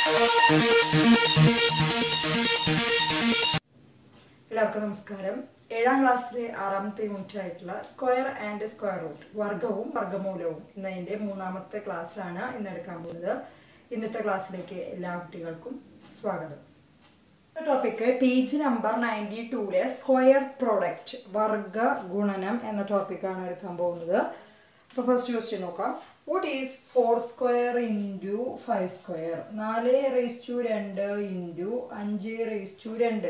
എല്ലാവർക്കും നമസ്കാരം ഏഴാം ക്ലാസ്സിലെ ആറാമത്തെ യൂണിറ്റ് ആയിട്ടുള്ള സ്ക്വയർ ആൻഡ് സ്ക്വയർ റൂട്ട് വർഗവും വർഗമൂലവും എന്നതിൻ്റെ മൂന്നാമത്തെ ക്ലാസ് ആണ് ഇന്ന് എടുക്കാൻ പോകുന്നത് ഇന്നത്തെ ക്ലാസ്സിലേക്ക് എല്ലാ കുട്ടികൾക്കും സ്വാഗതം ടോപ്പിക്ക് പേജ് നമ്പർ നയൻറ്റി ടൂലെ സ്ക്വയർ പ്രോഡക്റ്റ് വർഗ ഗുണനം എന്ന ടോപ്പിക്കാണ് എടുക്കാൻ പോകുന്നത് അപ്പോൾ ഫസ്റ്റ് ക്വസ്റ്റ്യൻ നോക്കാം what is four square into five square നാല് റേസ് ടു രണ്ട് ഇൻറ്റു അഞ്ച് റേസ് ടു രണ്ട്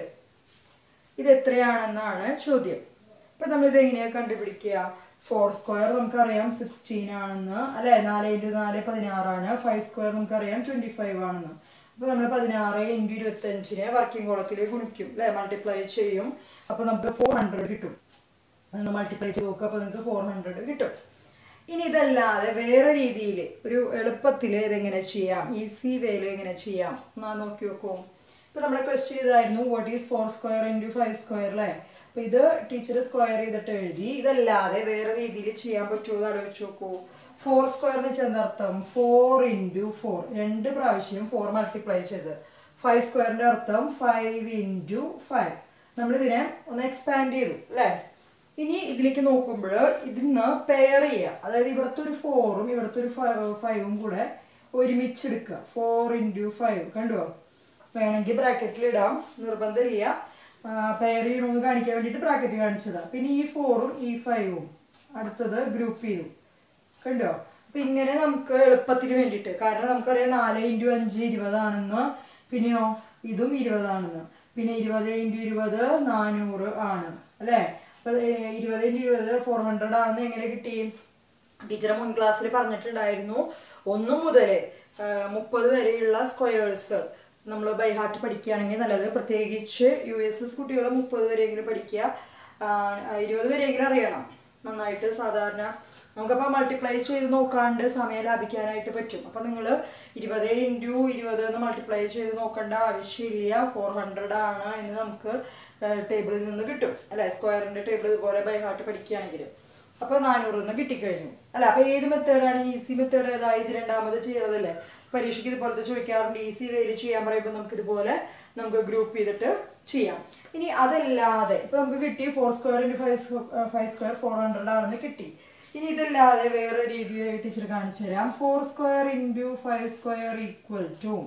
ഇത് എത്രയാണെന്നാണ് ചോദ്യം ഇപ്പം നമ്മളിത് എങ്ങനെയാണ് കണ്ടുപിടിക്കുക ഫോർ സ്ക്വയർ നമുക്കറിയാം സിക്സ്റ്റീൻ ആണെന്ന് അല്ലേ നാല് ഇൻറ്റു നാല് പതിനാറാണ് ഫൈവ് സ്ക്വയർ നമുക്കറിയാം ട്വൻറ്റി ഫൈവ് ആണെന്ന് അപ്പോൾ നമ്മൾ പതിനാറ് ഇൻറ്റു ഇരുപത്തഞ്ചിനെ വർക്കിംഗ് കോളത്തിൽ ഗുണിക്കും അല്ലേ മൾട്ടിപ്ലൈ ചെയ്യും അപ്പോൾ നമുക്ക് ഫോർ ഹൺഡ്രഡ് കിട്ടും നിങ്ങൾ മൾട്ടിപ്ലൈ ചെയ്ത് നോക്കുക അപ്പോൾ നിങ്ങൾക്ക് ഫോർ ഹൺഡ്രഡ് കിട്ടും ഇനി ഇതല്ലാതെ വേറെ രീതിയിൽ ഒരു എളുപ്പത്തിൽ ഇതെങ്ങനെ ചെയ്യാം ഈസി വേയിൽ എങ്ങനെ ചെയ്യാം എന്നാ നോക്കി നോക്കൂ ഇപ്പൊ നമ്മളെ ക്വസ്റ്റ്യൻ ഇതായിരുന്നു what is four square into five square അല്ലേ അപ്പൊ ഇത് ടീച്ചർ സ്ക്വയർ ചെയ്തിട്ട് എഴുതി ഇതല്ലാതെ വേറെ രീതിയിൽ ചെയ്യാൻ പറ്റുമോ എന്ന് ആലോചിച്ച് നോക്കൂ ഫോർ സ്ക്വയർ എന്ന് വെച്ചാൽ അർത്ഥം ഫോർ ഇൻറ്റു ഫോർ രണ്ട് പ്രാവശ്യം ഫോർ മൾട്ടിപ്ലൈ ചെയ്ത് ഫൈവ് സ്ക്വയറിന്റെ അർത്ഥം ഫൈവ് ഇൻറ്റു ഫൈവ് നമ്മളിതിനെ ഒന്ന് എക്സ്പാൻഡ് ചെയ്തു അല്ലേ ഇനി ഇതിലേക്ക് നോക്കുമ്പോൾ ഇതിന്ന് പെയർ ചെയ്യുക അതായത് ഇവിടുത്തെ ഒരു ഫോറും ഇവിടുത്തെ ഒരു ഫൈവും കൂടെ ഒരുമിച്ചെടുക്കുക ഫോർ ഇൻറ്റു ഫൈവ് കണ്ടോ വേണമെങ്കിൽ ബ്രാക്കറ്റിൽ ഇടാം നിർബന്ധമില്ല പെയർ ചെയ്യണമെന്ന് കാണിക്കാൻ വേണ്ടിയിട്ട് ബ്രാക്കറ്റ് കാണിച്ചതാണ് പിന്നെ ഈ ഫോറും ഈ ഫൈവും അടുത്തത് ഗ്രൂപ്പ് ചെയ്തു കണ്ടോ അപ്പൊ ഇങ്ങനെ നമുക്ക് എളുപ്പത്തിന് വേണ്ടിയിട്ട് കാരണം നമുക്കറിയാം നാല് ഇൻറ്റു അഞ്ച് ഇരുപതാണെന്ന് പിന്നെയോ ഇതും ഇരുപതാണെന്ന് പിന്നെ ഇരുപത് ഇൻറ്റു ഇരുപത് നാനൂറ് ആണ് അല്ലേ അപ്പൊ ഇരുപത് ഇൻറ്റു ഇരുപത് ഫോർ ഹൺഡ്രഡ് ആണെന്ന് എങ്ങനെ കിട്ടി ടീച്ചർ മുൻ ക്ലാസ്സിൽ പറഞ്ഞിട്ടുണ്ടായിരുന്നു ഒന്ന് മുതൽ മുപ്പത് വരെയുള്ള സ്ക്വയേഴ്സ് നമ്മൾ ബൈ ഹാർട്ട് പഠിക്കുകയാണെങ്കിൽ നല്ലത് പ്രത്യേകിച്ച് യു എസ് എസ് കുട്ടികൾ മുപ്പത് വരെയെങ്കിലും പഠിക്കുക ഇരുപത് വരെയെങ്കിലും അറിയണം നന്നായിട്ട് സാധാരണ നമുക്കപ്പോൾ മൾട്ടിപ്ലൈ ചെയ്ത് നോക്കാണ്ട് സമയം ലാഭിക്കാനായിട്ട് പറ്റും അപ്പം നിങ്ങൾ ഇരുപത് ഇൻറ്റു ഇരുപത് എന്ന് മൾട്ടിപ്ലൈ ചെയ്ത് നോക്കേണ്ട ആവശ്യമില്ല ഫോർ ഹൺഡ്രഡ് ആണ് എന്ന് നമുക്ക് ടേബിളിൽ നിന്ന് കിട്ടും അല്ലേ സ്ക്വയറിൻ്റെ ടേബിൾ ഇതുപോലെ ബൈ ഹാർട്ട് പഠിക്കുകയാണെങ്കിൽ അപ്പോൾ നാനൂറ് നിന്ന് കിട്ടിക്കഴിഞ്ഞു അല്ല അപ്പോൾ ഏത് മെത്തേഡാണ് ഈസി മെത്തേഡ് ഏതാ ഇത് രണ്ടാമത് ചെയ്യണതല്ലേ പരീക്ഷയ്ക്ക് ഇതുപോലത്തെ ചോദിക്കാറുണ്ട് ഈസി വേയിൽ ചെയ്യാൻ പറയുമ്പോൾ നമുക്ക് ഇതുപോലെ നമുക്ക് ഗ്രൂപ്പ് ചെയ്തിട്ട് ചെയ്യാം ഇനി അതല്ലാതെ ഇപ്പൊ നമുക്ക് കിട്ടി four square into five five square four hundred ആണെന്ന് കിട്ടി ഇനി ഇതല്ലാതെ വേറെ രീതിയിൽ ടീച്ചർ കാണിച്ചു തരാം four square into five square equal to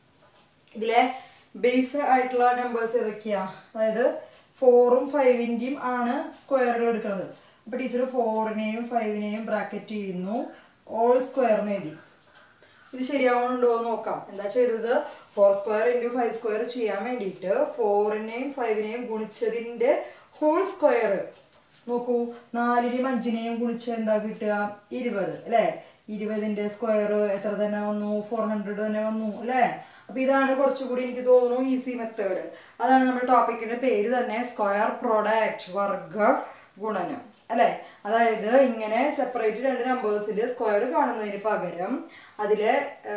ഇതിലെ ബേസ് ആയിട്ടുള്ള നമ്പേഴ്സ് ഏതൊക്കെയാ അതായത് ഫോറും ഫൈവിൻ്റെയും ആണ് സ്ക്വയറിൽ എടുക്കുന്നത് അപ്പോൾ ടീച്ചർ ഫോറിനെയും ഫൈവിനെയും ബ്രാക്കറ്റ് ചെയ്യുന്നു ഓൾ സ്ക്വയറിന് എഴുതി ഇത് ശരിയാവുന്നുണ്ടോ എന്ന് നോക്കാം എന്താ ചെയ്തത് four square into five square ചെയ്യാൻ വേണ്ടിയിട്ട് ഫോറിനെയും ഫൈവിനെയും ഗുണിച്ചതിൻ്റെ ഹോൾ സ്ക്വയർ നോക്കൂ നാലിനെയും അഞ്ചിനെയും ഗുണിച്ച് എന്താ കിട്ടുക ഇരുപത് അല്ലേ ഇരുപതിൻ്റെ സ്ക്വയർ എത്ര തന്നെ വന്നു ഫോർ ഹൺഡ്രഡ് തന്നെ വന്നു അല്ലേ അപ്പൊ ഇതാണ് കുറച്ചുകൂടി എനിക്ക് തോന്നുന്നു ഈസി മെത്തേഡ് അതാണ് നമ്മുടെ ടോപ്പിക്കിന്റെ പേര് തന്നെ സ്ക്വയർ പ്രോഡക്റ്റ് വർഗ ഗുണനം അല്ലേ അതായത് ഇങ്ങനെ സെപ്പറേറ്റ് രണ്ട് നമ്പേഴ്സിൽ സ്ക്വയർ കാണുന്നതിന് പകരം അതിലെ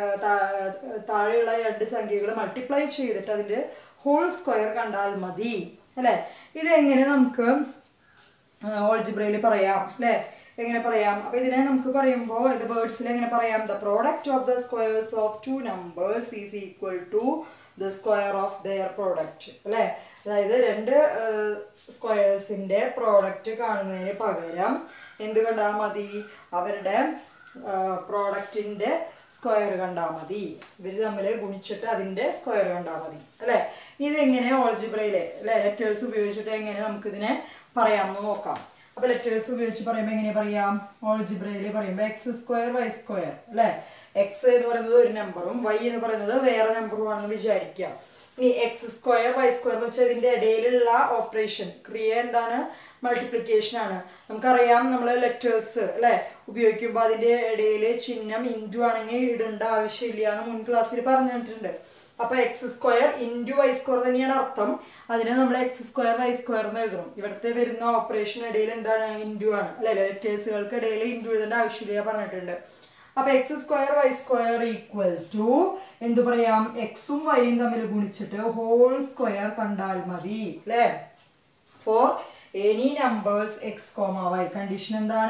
താഴെയുള്ള രണ്ട് സംഖ്യകൾ മൾട്ടിപ്ലൈ ചെയ്തിട്ട് അതിൻ്റെ ഹോൾ സ്ക്വയർ കണ്ടാൽ മതി അല്ലേ ഇതെങ്ങനെ നമുക്ക് ഓൾജിബ്രയിൽ പറയാം അല്ലേ എങ്ങനെ പറയാം അപ്പൊ ഇതിനെ നമുക്ക് പറയുമ്പോൾ ഇത് വേർഡ്സിൽ എങ്ങനെ പറയാം the product of the squares of two numbers is equal to the square of their product അല്ലേ അതായത് രണ്ട് സ്ക്വയേഴ്സിന്റെ പ്രോഡക്റ്റ് കാണുന്നതിന് പകരം എന്ത് കണ്ടാൽ മതി അവരുടെ പ്രോഡക്റ്റിന്റെ സ്ക്വയർ കണ്ടാൽ മതി ഇവർ തമ്മിൽ ഗുണിച്ചിട്ട് അതിന്റെ സ്ക്വയർ കണ്ടാൽ മതി അല്ലേ ഇതെങ്ങനെ ഓൾജിബ്രയിലെ അല്ലെ ലെറ്റേഴ്സ് ഉപയോഗിച്ചിട്ട് എങ്ങനെ നമുക്കിതിനെ പറയാമെന്ന് നോക്കാം അപ്പൊ ലെറ്റേഴ്സ് ഉപയോഗിച്ച് പറയുമ്പോൾ എങ്ങനെ പറയാം ഓൾജിബ്രയിൽ പറയുമ്പോൾ എക്സ് സ്ക്വയർ വൈ സ്ക്വയർ അല്ലെ എക്സ് എന്ന് പറയുന്നത് ഒരു നമ്പറും വൈ എന്ന് പറയുന്നത് വേറെ നമ്പറും ആണെന്ന് വിചാരിക്കുക ഇനി എക്സ് സ്ക്വയർ വൈ സ്ക്വയർ എന്ന് വെച്ചാൽ ഇതിന്റെ ഇടയിലുള്ള ഓപ്പറേഷൻ ക്രിയ എന്താണ് മൾട്ടിപ്ലിക്കേഷൻ ആണ് നമുക്കറിയാം നമ്മൾ ലെറ്റേഴ്സ് അല്ലെ ഉപയോഗിക്കുമ്പോൾ അതിന്റെ ഇടയിൽ ചിഹ്നം ഇൻറ്റു ആണെങ്കിൽ ഇടേണ്ട ആവശ്യമില്ല എന്ന് മുൻ ക്ലാസ്സിൽ പറഞ്ഞിട്ടുണ്ട് അപ്പൊ x square into y square തന്നെയാണ് അർത്ഥം അതിനെ നമ്മൾ എക്സ് സ്ക്വയർ വൈ സ്ക്വയർ എന്ന് എഴുതണം ഇവിടുത്തെ വരുന്ന ഓപ്പറേഷൻ ഇടയിൽ എന്താണ് ഇൻറ്റു ആണ് അല്ലെ ലെറ്റേഴ്സുകൾക്ക് ഇടയിൽ ഇൻറ്റു എഴുതേണ്ട ആവശ്യമില്ല പറഞ്ഞിട്ടുണ്ട് അപ്പൊ x square y square equal to എന്ത് പറയാം എക്സും വൈയും തമ്മിൽ ഗുണിച്ചിട്ട് ഹോൾ സ്ക്വയർ കണ്ടാൽ മതി അല്ലേ for any numbers x comma y condition എന്താണ്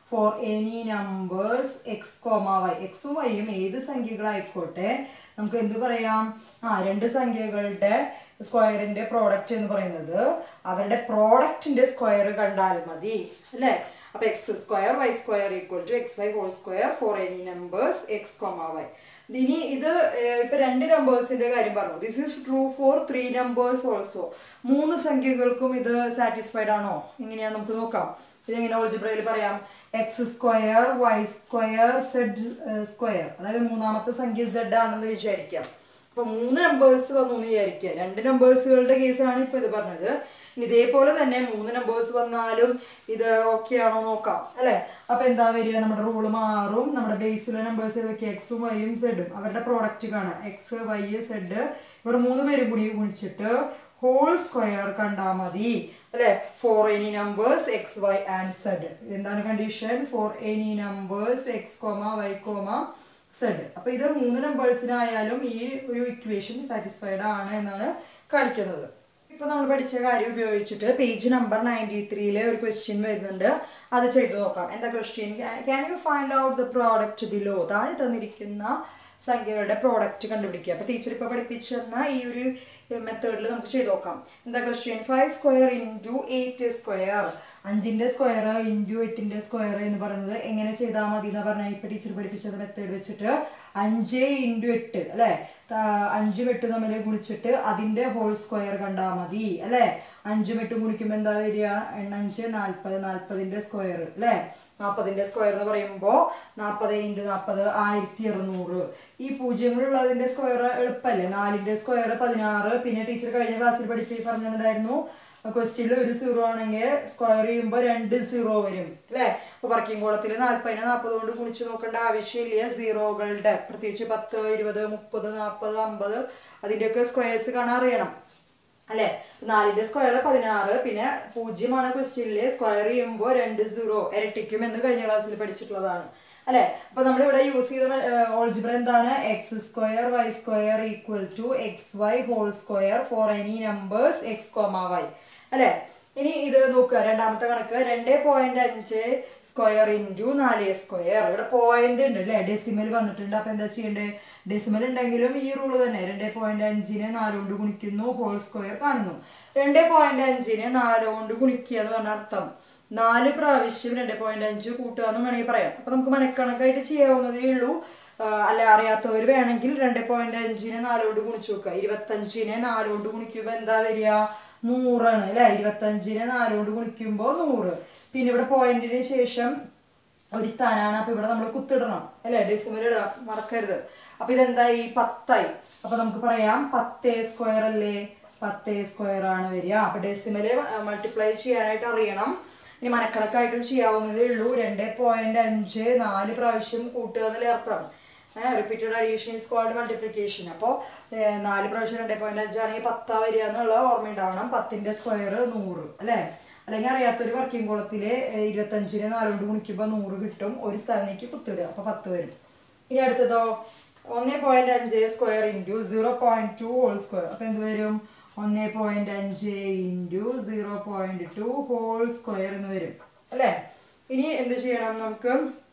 for any numbers x comma y എക്സും വൈയും ഏത് സംഖ്യകളായിക്കോട്ടെ നമുക്ക് എന്ത് പറയാം ആ രണ്ട് സംഖ്യകളുടെ സ്ക്വയറിന്റെ പ്രോഡക്റ്റ് എന്ന് പറയുന്നത് അവരുടെ പ്രോഡക്റ്റിന്റെ സ്ക്വയർ കണ്ടാൽ മതി അല്ലേ അപ്പൊ x square y square equal to x y whole square for any numbers x comma y ഇനി ഇത് ഏർ, ഇപ്പൊ രണ്ട് നമ്പേഴ്സിന്റെ കാര്യം പറഞ്ഞു this is true for three numbers also മൂന്ന് സംഖ്യകൾക്കും ഇത് സാറ്റിസ്ഫൈഡ് ആണോ ഇങ്ങനെയാ നമുക്ക് നോക്കാം ഇതെങ്ങനെ ഓൾജിബ്രയിൽ പറയാം x square y square z square അതായത് മൂന്നാമത്തെ സംഖ്യ സെഡ് ആണെന്ന് വിചാരിക്കാം അപ്പൊ മൂന്ന് നമ്പേഴ്സ് വന്നു എന്ന് വിചാരിക്കുക രണ്ട് നമ്പേഴ്സുകളുടെ കേസാണ് ഇപ്പൊ ഇത് പറഞ്ഞത് ഇനി ഇതേപോലെ തന്നെ മൂന്ന് നമ്പേഴ്സ് വന്നാലും ഇത് ഓക്കെ ആണോ നോക്കാം അല്ലെ അപ്പൊ എന്താ വരിക നമ്മുടെ റൂള് മാറും നമ്മുടെ ബേസിലെ നമ്പേഴ്സ് ഏതൊക്കെ എക്സും വൈയും സെഡും അവരുടെ പ്രോഡക്റ്റ് കാണാം എക്സ് വൈ സെഡ് ഇവർ മൂന്ന് പേരും കൂടി ഗുണിച്ചിട്ട് ഹോൾ സ്ക്വയർ കണ്ടാൽ മതി അല്ലെ for any numbers x y and z എന്താണ് condition for any numbers x comma y comma z അപ്പൊ ഇത് മൂന്ന് നമ്പേഴ്സിനായാലും ഈ ഒരു ഇക്വേഷൻ സാറ്റിസ്ഫൈഡ് ആണ് എന്നാണ് കാണിക്കുന്നത് ഇപ്പൊ നമ്മൾ പഠിച്ച കാര്യം ഉപയോഗിച്ചിട്ട് പേജ് നമ്പർ നയൻറ്റി ത്രീയിലെ ഒരു ക്വസ്റ്റ്യൻ വരുന്നുണ്ട് അത് ചെയ്തു നോക്കാം എന്താ question can you find out the product below താഴെ തന്നിരിക്കുന്ന സംഖ്യകളുടെ പ്രോഡക്റ്റ് കണ്ടുപിടിക്കുക അപ്പൊ ടീച്ചർ ഇപ്പൊ പഠിപ്പിച്ചെന്ന ഈ ഒരു മെത്തേഡിൽ നമുക്ക് ചെയ്ത് നോക്കാം എന്താ question five square into eight square അഞ്ചിന്റെ സ്ക്വയർ ഇൻറ്റു എട്ടിന്റെ സ്ക്വയർ എന്ന് പറയുന്നത് എങ്ങനെ ചെയ്താൽ മതി എന്ന് പറഞ്ഞാൽ ഇപ്പൊ ടീച്ചർ പഠിപ്പിച്ചത് മെത്തേഡ് വെച്ചിട്ട് അഞ്ച് ഇൻറ്റു എട്ട് അല്ലെ അഞ്ചും എട്ടും തമ്മിൽ ഗുണിച്ചിട്ട് അതിന്റെ ഹോൾ സ്ക്വയർ കണ്ടാൽ മതി അല്ലെ അഞ്ചും എട്ടും ഗുണിക്കുമ്പോൾ എന്താ വരിക എണ്ണഞ്ച് നാൽപ്പത് നാൽപ്പതിന്റെ സ്ക്വയർ അല്ലെ നാൽപ്പതിന്റെ സ്ക്വയർ എന്ന് പറയുമ്പോൾ നാൽപ്പത് ഇൻറ്റു നാൽപ്പത് ആയിരത്തി അറുന്നൂറ് ഈ പൂജ്യങ്ങളുള്ളതിന്റെ സ്ക്വയർ എളുപ്പമല്ലേ നാലിന്റെ സ്ക്വയർ പതിനാറ് പിന്നെ ടീച്ചർ കഴിഞ്ഞ ക്ലാസ്സിൽ പഠിപ്പി പറഞ്ഞിട്ടുണ്ടായിരുന്നു ക്വസ്റ്റ്യനിൽ ഒരു സീറോ ആണെങ്കിൽ സ്ക്വയർ ചെയ്യുമ്പോൾ രണ്ട് സീറോ വരും അല്ലേ അപ്പോൾ വർക്കിംഗ് കോളത്തിൽ നാൽപ്പതിനെ നാൽപ്പത് കൊണ്ട് ഗുണിച്ച് നോക്കേണ്ട ആവശ്യമില്ല സീറോകളുടെ പ്രത്യേകിച്ച് പത്ത് ഇരുപത് മുപ്പത് നാൽപ്പത് അമ്പത് അതിൻ്റെയൊക്കെ സ്ക്വയേഴ്സ് കാണാൻ അറിയണം അല്ലെ നാലിന്റെ സ്ക്വയർ പതിനാറ് പിന്നെ പൂജ്യമാണ് ക്വസ്റ്റ്യനില് സ്ക്വയർ ചെയ്യുമ്പോൾ രണ്ട് സീറോ ഇരട്ടിക്കും എന്ന് കഴിഞ്ഞ ക്ലാസ്സിൽ പഠിച്ചിട്ടുള്ളതാണ് അല്ലെ അപ്പൊ നമ്മൾ ഇവിടെ യൂസ് ചെയ്ത ഓൾജിബ്ര എന്താണ് x square y square equal to x y whole square for any numbers x comma y അല്ലെ ഇനി ഇത് നോക്കുക രണ്ടാമത്തെ കണക്ക് രണ്ട് പോയിന്റ് അഞ്ച് സ്ക്വയർ ഇൻറ്റു നാല് സ്ക്വയർ ഇവിടെ പോയിന്റ് ഉണ്ട് അല്ലേ ഡെസിമൽ വന്നിട്ടുണ്ട് അപ്പൊ എന്താ ചെയ്യണ്ടേ ഡെസിമൽ ഉണ്ടെങ്കിലും ഈ റൂള് തന്നെ രണ്ട് പോയിന്റ് അഞ്ചിനെ നാല് കൊണ്ട് ഗുണിക്കുന്നു ഹോൾ സ്ക്വയർ കാണുന്നു രണ്ട് പോയിന്റ് അഞ്ചിനെ നാല് കൊണ്ട് ഗുണിക്കുക എന്ന് പറഞ്ഞ അർത്ഥം നാല് പ്രാവശ്യം രണ്ട് പോയിന്റ് അഞ്ച് കൂട്ടുക എന്ന് വേണമെങ്കിൽ പറയാം അപ്പൊ നമുക്ക് മനക്കണക്കായിട്ട് ചെയ്യാവുന്നതേ ഉള്ളൂ ആ, അല്ല അറിയാത്തവർ വേണമെങ്കിൽ രണ്ട് പോയിന്റ് അഞ്ചിനെ നാല് കൊണ്ട് ഗുണിച്ചു നോക്കുക ഇരുപത്തഞ്ചിനെ നാല് കൊണ്ട് ഗുണിക്കുമ്പോൾ എന്താ വരിക നൂറാണ് അല്ലെ ഇരുപത്തഞ്ചിനെ നാല് കൊണ്ട് ഗുണിക്കുമ്പോൾ നൂറ് പിന്നെ ഇവിടെ പോയിന്റിന് ശേഷം ഒരു സ്ഥാനമാണ് അപ്പൊ ഇവിടെ നമ്മൾ കുത്തിടണം അല്ലെ ഡെസിമൽ ഇടണം മറക്കരുത് അപ്പൊ ഇതെന്തായി പത്തായി അപ്പൊ നമുക്ക് പറയാം പത്തേ സ്ക്വയർ അല്ലേ പത്തേ സ്ക്വയർ ആണ് വരിക അപ്പൊ ഡെസിമല് മൾട്ടിപ്ലൈ ചെയ്യാനായിട്ട് അറിയണം ഇനി മനക്കണക്കായിട്ടും ചെയ്യാവുന്നതേ ഉള്ളൂ രണ്ട് പോയിന്റ് അഞ്ച് നാല് പ്രാവശ്യം കൂട്ടുക എന്നല്ലേ അർത്ഥം repeated addition is called multiplication അപ്പോൾ നാല് പ്രാവശ്യം രണ്ട് പോയിന്റ് അഞ്ചാണെങ്കിൽ പത്താ വരിക എന്നുള്ള ഓർമ്മ ഉണ്ടാവണം പത്തിന്റെ സ്ക്വയർ നൂറ് അല്ലേ അല്ലെങ്കിൽ അറിയാത്തൊരു വർക്കിംഗ് കോളത്തില് ഇരുപത്തഞ്ചിന് നാലോണ്ട് ഗുണിക്കുമ്പോൾ നൂറ് കിട്ടും ഒരു സ്ഥലത്തേക്ക് കുത്തിടുക അപ്പൊ പത്ത് വരും ഇനി അടുത്തതോ ഒന്ന് പോയിന്റ് അഞ്ച് square into zero point two whole square അപ്പൊ എന്ത് വരും ഒന്ന് പോയിന്റ് അഞ്ച് into zero point two whole square എന്ന് വരും അല്ലേ ഇനി എന്ത് ചെയ്യണം നമുക്ക്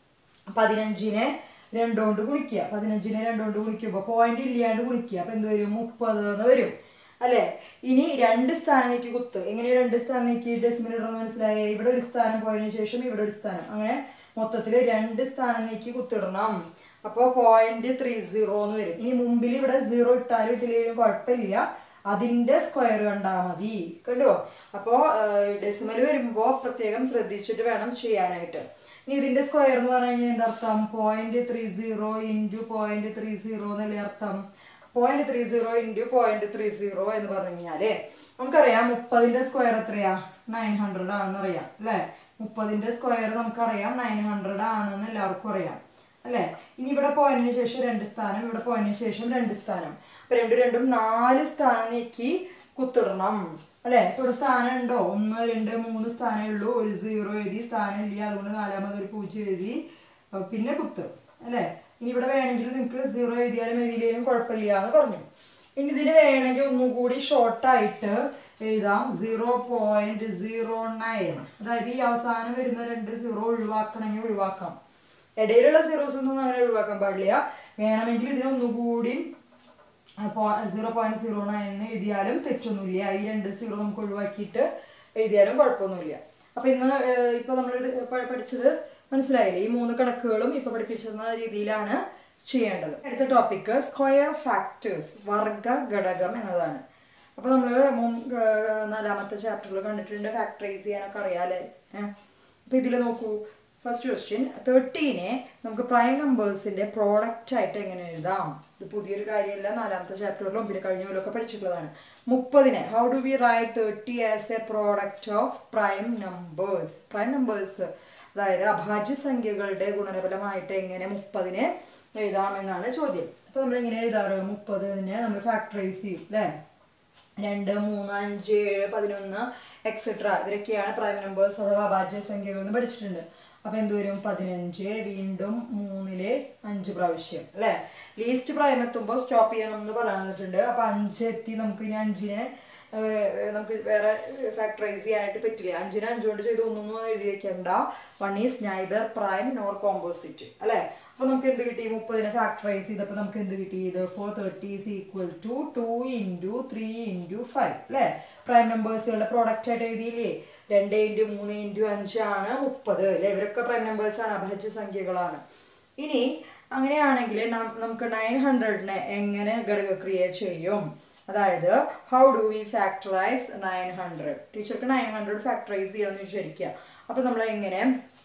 പതിനഞ്ചിനെ രണ്ടുകൊണ്ട് ഗുണിക്കുക പതിനഞ്ചിനെ രണ്ടുകൊണ്ട് ഗുണിക്കുമ്പോൾ പോയിന്റ് ഇല്ലാണ്ട് ഗുണിക്കുക അപ്പൊ എന്ത് വരും മുപ്പത് എന്ന് വരും അല്ലെ ഇനി രണ്ട് സ്ഥാനത്തേക്ക് കുത്ത് എങ്ങനെ രണ്ട് സ്ഥാനത്തേക്ക് ഡെസിമൽ ഇടണമെന്ന് മനസ്സിലായേ ഇവിടെ ഒരു സ്ഥാനം പോയതിനു ശേഷം ഇവിടെ ഒരു സ്ഥാനം അങ്ങനെ മൊത്തത്തിൽ രണ്ട് സ്ഥാനത്തേക്ക് കുത്തിടണം അപ്പോൾ പോയിന്റ് ത്രീ സീറോ എന്ന് വരും ഇനി മുമ്പിൽ ഇവിടെ സീറോ ഇട്ടാലും ഇട്ടില്ലെങ്കിലും കുഴപ്പമില്ല അതിന്റെ സ്ക്വയർ കണ്ടാൽ മതി കണ്ടോ അപ്പോൾ ഡെസിമൽ വരുമ്പോൾ പ്രത്യേകം ശ്രദ്ധിച്ചിട്ട് വേണം ചെയ്യാനായിട്ട് ഇനി ഇതിന്റെ സ്ക്വയർ എന്ന് പറഞ്ഞു കഴിഞ്ഞാൽ എന്താ അർത്ഥം point three zero into point three zero എന്നല്ലേ അർത്ഥം point three zero into point three zero എന്ന് പറഞ്ഞു കഴിഞ്ഞാല് നമുക്കറിയാം മുപ്പതിന്റെ സ്ക്വയർ എത്രയാ നയൻ ഹൺഡ്രഡ് ആണെന്ന് അറിയാം അല്ലെ മുപ്പതിന്റെ സ്ക്വയർ നമുക്കറിയാം നയൻ ഹൺഡ്രഡ് ആണെന്ന് എല്ലാവർക്കും അറിയാം അല്ലെ ഇനി ഇവിടെ പോയതിനു ശേഷം രണ്ട് സ്ഥാനം ഇവിടെ പോയതിനു ശേഷം രണ്ട് സ്ഥാനം അപ്പൊ രണ്ടും രണ്ടും നാല് സ്ഥാനം നീക്കി കുത്തിടണം അല്ലെ ഇപ്പൊ ഇവിടെ സ്ഥാനം ഉണ്ടോ ഒന്ന് രണ്ട് മൂന്ന് സ്ഥാനമേ ഉള്ളൂ ഒരു സീറോ എഴുതി സ്ഥാനം ഇല്ല അതുകൊണ്ട് നാലാമത് ഒരു പൂജ്യം എഴുതി അപ്പൊ പിന്നെ കുത്ത് അല്ലെ ഇനി ഇവിടെ വേണമെങ്കിൽ നിങ്ങൾക്ക് സീറോ എഴുതിയാലും എഴുതിയില്ലെങ്കിലും കുഴപ്പമില്ല എന്ന് പറഞ്ഞു ഇനി ഇതിന് വേണമെങ്കിൽ ഒന്നും കൂടി ഷോർട്ടായിട്ട് എഴുതാം സീറോ പോയിന്റ് സീറോ നയൻ അതായത് ഈ അവസാനം വരുന്ന രണ്ട് സീറോ ഒഴിവാക്കണമെങ്കിൽ ഒഴിവാക്കാം ഇടയിലുള്ള സീറോസ് ഒന്നും അങ്ങനെ ഒഴിവാക്കാൻ പാടില്ല വേണമെങ്കിൽ ഇതിനൊന്നുകൂടി സീറോ പോയിന്റ് സീറോ നയൻ എഴുതിയാലും തെറ്റൊന്നുമില്ല ഈ രണ്ട് സീറോ നമുക്ക് ഒഴിവാക്കിയിട്ട് എഴുതിയാലും കുഴപ്പമൊന്നുമില്ല അപ്പൊ ഇന്ന് ഏഹ്, ഇപ്പൊ നമ്മൾ പ- പഠിച്ചത് മനസ്സിലായില്ലേ ഈ മൂന്ന് കണക്കുകളും ഇപ്പൊ പഠിപ്പിച്ചിരുന്ന രീതിയിലാണ് ചെയ്യേണ്ടത് അടുത്ത ടോപ്പിക്ക് സ്ക്വയർ ഫാക്ടേഴ്സ് വർഗ ഘടകം എന്നതാണ് അപ്പൊ നമ്മള് മുൻ ഏഹ്, നാലാമത്തെ ചാപ്റ്ററിൽ കണ്ടിട്ടുണ്ട് ഫാക്ടറൈസ് ചെയ്യാനൊക്കെ അറിയാലേ ഏഹ് അപ്പൊ ഇതിൽ നോക്കൂ ഫസ്റ്റ് ക്വസ്റ്റ്യൻ തേർട്ടീനെ നമുക്ക് പ്രൈം നമ്പേഴ്സിന്റെ പ്രോഡക്റ്റ് ആയിട്ട് എങ്ങനെ എഴുതാം ഇത് പുതിയൊരു കാര്യമല്ല നാലാമത്തെ ചാപ്റ്ററിലും പിന്നെ കഴിഞ്ഞ പോലൊക്കെ പഠിച്ചിട്ടുള്ളതാണ് മുപ്പതിനെ how do we write thirty as a product of prime numbers prime numbers അതായത് അഭാജ്യ സംഖ്യകളുടെ ഗുണനഫലമായിട്ട് എങ്ങനെ മുപ്പതിനെ എഴുതാമെന്നാണ് ചോദ്യം അപ്പൊ നമ്മൾ എങ്ങനെ എഴുതാറ് മുപ്പതിനെ നമ്മൾ ഫാക്ടറൈസ് ചെയ്യും അല്ലേ രണ്ട് മൂന്ന് അഞ്ച് ഏഴ് പതിനൊന്ന് എക്സെട്ര ഇവരൊക്കെയാണ് പ്രൈം നമ്പേഴ്സ് അഥവാ അഭാജ്യ സംഖ്യകൾ എന്ന് പഠിച്ചിട്ടുണ്ട് അപ്പൊ എന്ത് വരും പതിനഞ്ച് വീണ്ടും മൂന്നില് അഞ്ച് പ്രാവശ്യം അല്ലെ ലീസ്റ്റ് പ്രൈം എത്തുമ്പോൾ സ്റ്റോപ്പ് ചെയ്യണം എന്ന് പറഞ്ഞിട്ടുണ്ട് അപ്പൊ അഞ്ച് എത്തി നമുക്ക് ഇനി അഞ്ചിനെ ഏഹ്, നമുക്ക് വേറെ ഫാക്ടറൈസ് ചെയ്യാനായിട്ട് പറ്റില്ല അഞ്ചിനെ അഞ്ചുകൊണ്ട് ചെയ്ത് ഒന്നൊന്നും എഴുതി വെക്കണ്ട one is neither prime nor composite അല്ലെ അപ്പൊ നമുക്ക് എന്ത് കിട്ടി മുപ്പതിനെ ഫാക്ടറൈസ് ചെയ്തപ്പോൾ നമുക്ക് എന്ത് കിട്ടി ഇത് for thirty is equal to two into three into five അല്ലേ പ്രൈം നമ്പേഴ്സുകളുടെ പ്രോഡക്റ്റ് ആയിട്ട് എഴുതിയില്ലേ രണ്ട് ഇൻറ്റു മൂന്ന് ഇൻറ്റു അഞ്ചാണ് മുപ്പത് അല്ലേ ഇവരൊക്കെ പ്രൈം നമ്പേഴ്സ് ആണ് അഭാജ്യ സംഖ്യകളാണ് ഇനി അങ്ങനെയാണെങ്കിൽ നം- നമുക്ക് നയൻ ഹൺഡ്രഡിനെ എങ്ങനെ ഘടകക്രിയ ചെയ്യും അതായത് how do we factorise nine hundred ടീച്ചർക്ക് നയൻ ഹൺഡ്രഡ് ഫാക്ടറൈസ് ചെയ്യണമെന്ന് വിചാരിക്കുക അപ്പൊ നമ്മൾ എങ്ങനെ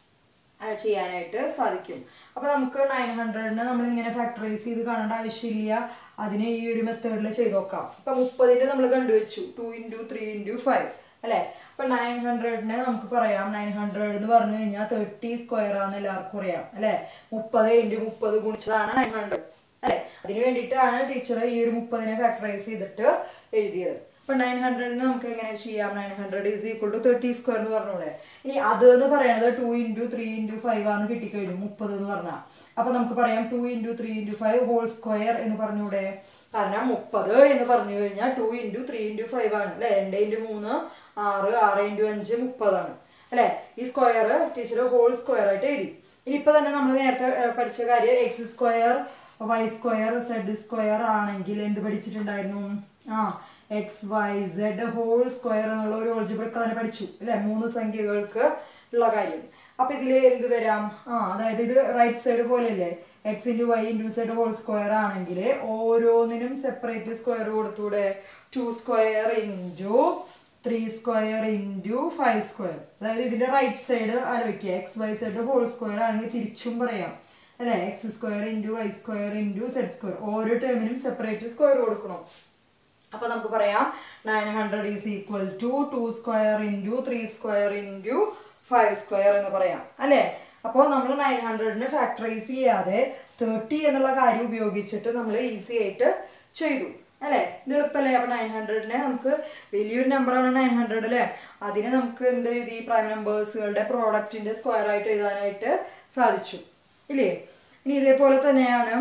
അത് ചെയ്യാനായിട്ട് സാധിക്കും അപ്പൊ നമുക്ക് നയൻ ഹൺഡ്രഡിനെ നമ്മൾ ഇങ്ങനെ ഫാക്ടറൈസ് ചെയ്ത് കാണേണ്ട ആവശ്യമില്ല അതിനെ ഈ ഒരു മെത്തേഡിൽ ചെയ്ത് നോക്കാം ഇപ്പൊ മുപ്പതിന്റെ നമ്മൾ കണ്ടുവച്ചു two into three into five അല്ലെ അപ്പൊ നയൻ ഹൺഡ്രഡിനെ നമുക്ക് പറയാം നയൻ ഹൺഡ്രഡ് എന്ന് പറഞ്ഞു കഴിഞ്ഞാൽ തേർട്ടി സ്ക്വയർ ആണെന്ന് എല്ലാവർക്കും അറിയാം അല്ലെ മുപ്പത് ഇൻറ്റു മുപ്പത് ഗുണിച്ചതാണ് നയൻ ഹൺഡ്രഡ് അല്ലെ അതിന് വേണ്ടിയിട്ടാണ് ടീച്ചർ ഈ ഒരു മുപ്പതിനെ ഫാക്ടറൈസ് ചെയ്തിട്ട് എഴുതിയത് അപ്പൊ നയൻ ഹൺഡ്രഡിന് നമുക്ക് എങ്ങനെ ചെയ്യാം nine hundred is equal to thirty square എന്ന് പറഞ്ഞൂടെ ഇനി അത് എന്ന് പറയുന്നത് two into three into five ആണ് കിട്ടിക്കഴിഞ്ഞു മുപ്പത് എന്ന് പറഞ്ഞാൽ അപ്പൊ നമുക്ക് പറയാം two into three into five whole square എന്ന് പറഞ്ഞൂടെ കാരണം മുപ്പത് എന്ന് പറഞ്ഞു കഴിഞ്ഞാൽ two into three into five ആണ് അല്ലെ രണ്ട് ഇൻറ്റു മൂന്ന് ആറ് ആറ് ഇൻറ്റു അഞ്ച് മുപ്പതാണ് അല്ലെ ഈ സ്ക്വയർ ടീച്ചർ ഹോൾ സ്ക്വയർ ആയിട്ട് എഴുതി ഇനി ഇപ്പൊ തന്നെ നമ്മൾ നേരത്തെ ഏഹ്, പഠിച്ച കാര്യം x square y square z square ആണെങ്കിൽ എന്ത് പഠിച്ചിട്ടുണ്ടായിരുന്നു ആ x y z whole square എന്നുള്ള ഒരു ഓൾജിബ്രിക് തന്നെ പഠിച്ചു അല്ലെ മൂന്ന് സംഖ്യകൾക്ക് ഉള്ള കാര്യം അപ്പൊ ഇതിൽ എന്ത് വരാം ആ അതായത് ഇത് റൈറ്റ് സൈഡ് പോലെയല്ലേ x into y into z whole square ആണെങ്കിൽ ഓരോന്നിനും സെപ്പറേറ്റ് സ്ക്വയർ കൊടുത്തൂടെ two square into three square into five square അതായത് ഇതിന്റെ റൈറ്റ് സൈഡ് ആലോചിക്കുക x y z whole square ആണെങ്കിൽ തിരിച്ചും പറയാം അല്ലെ x square into y square into z square ഓരോ ടേമിനും സെപ്പറേറ്റ് സ്ക്വയർ കൊടുക്കണം അപ്പൊ നമുക്ക് പറയാം nine hundred is equal to two square into three square into five square എന്ന് പറയാം അല്ലേ അപ്പോൾ നമ്മൾ നയൻ ഹൺഡ്രഡിന് ഫാക്ടറൈസ് ചെയ്യാതെ തേർട്ടി എന്നുള്ള കാര്യം ഉപയോഗിച്ചിട്ട് നമ്മൾ ഈസി ആയിട്ട് ചെയ്തു അല്ലേ ഇത് എളുപ്പമല്ലേ അപ്പൊ നയൻ ഹൺഡ്രഡിനെ നമുക്ക് വലിയൊരു നമ്പറാണ് നയൻ ഹൺഡ്രഡ് അല്ലേ അതിനെ നമുക്ക് എന്ത് എഴുതി പ്രൈം നമ്പേഴ്സുകളുടെ പ്രോഡക്റ്റിന്റെ സ്ക്വയർ ആയിട്ട് എഴുതാനായിട്ട് സാധിച്ചു ഇല്ലേ ഇനി ഇതേപോലെ തന്നെയാണ്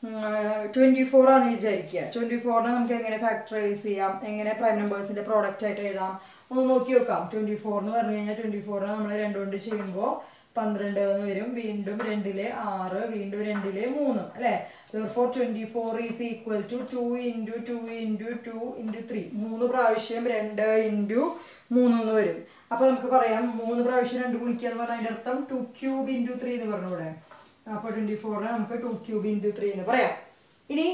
ട്വന്റി ഫോർ ആണെന്ന് വിചാരിക്കുക ട്വന്റി ഫോറിനെ നമുക്ക് എങ്ങനെ ഫാക്ടറൈസ് ചെയ്യാം എങ്ങനെ പ്രൈം നമ്പേഴ്സിന്റെ പ്രോഡക്റ്റ് ആയിട്ട് എഴുതാം ഒന്ന് നോക്കി നോക്കാം ട്വന്റി ഫോർ എന്ന് പറഞ്ഞു കഴിഞ്ഞാൽ ട്വന്റി ഫോർ നമ്മൾ രണ്ടുകൊണ്ട് ചെയ്യുമ്പോൾ പന്ത്രണ്ട് എന്ന് വരും വീണ്ടും രണ്ടിലെ ആറ് വീണ്ടും രണ്ടിലെ മൂന്ന് അല്ലെ four twenty four is equal to two into two into two into three മൂന്ന് പ്രാവശ്യം രണ്ട് ഇൻറ്റു മൂന്ന് എന്ന് വരും അപ്പൊ നമുക്ക് പറയാം മൂന്ന് പ്രാവശ്യം രണ്ട് ഗുണിക്കുക എന്ന് പറഞ്ഞാൽ അതിന്റെ അർത്ഥം ടു ക്യൂബ് ഇൻറ്റു ത്രീ എന്ന് പറഞ്ഞു ഇവിടെ അപ്പൊ ട്വന്റി ഫോറിന് നമുക്ക് ടു ക്യൂബ് ഇൻറ്റു ത്രീ എന്ന് പറയാം ഇനി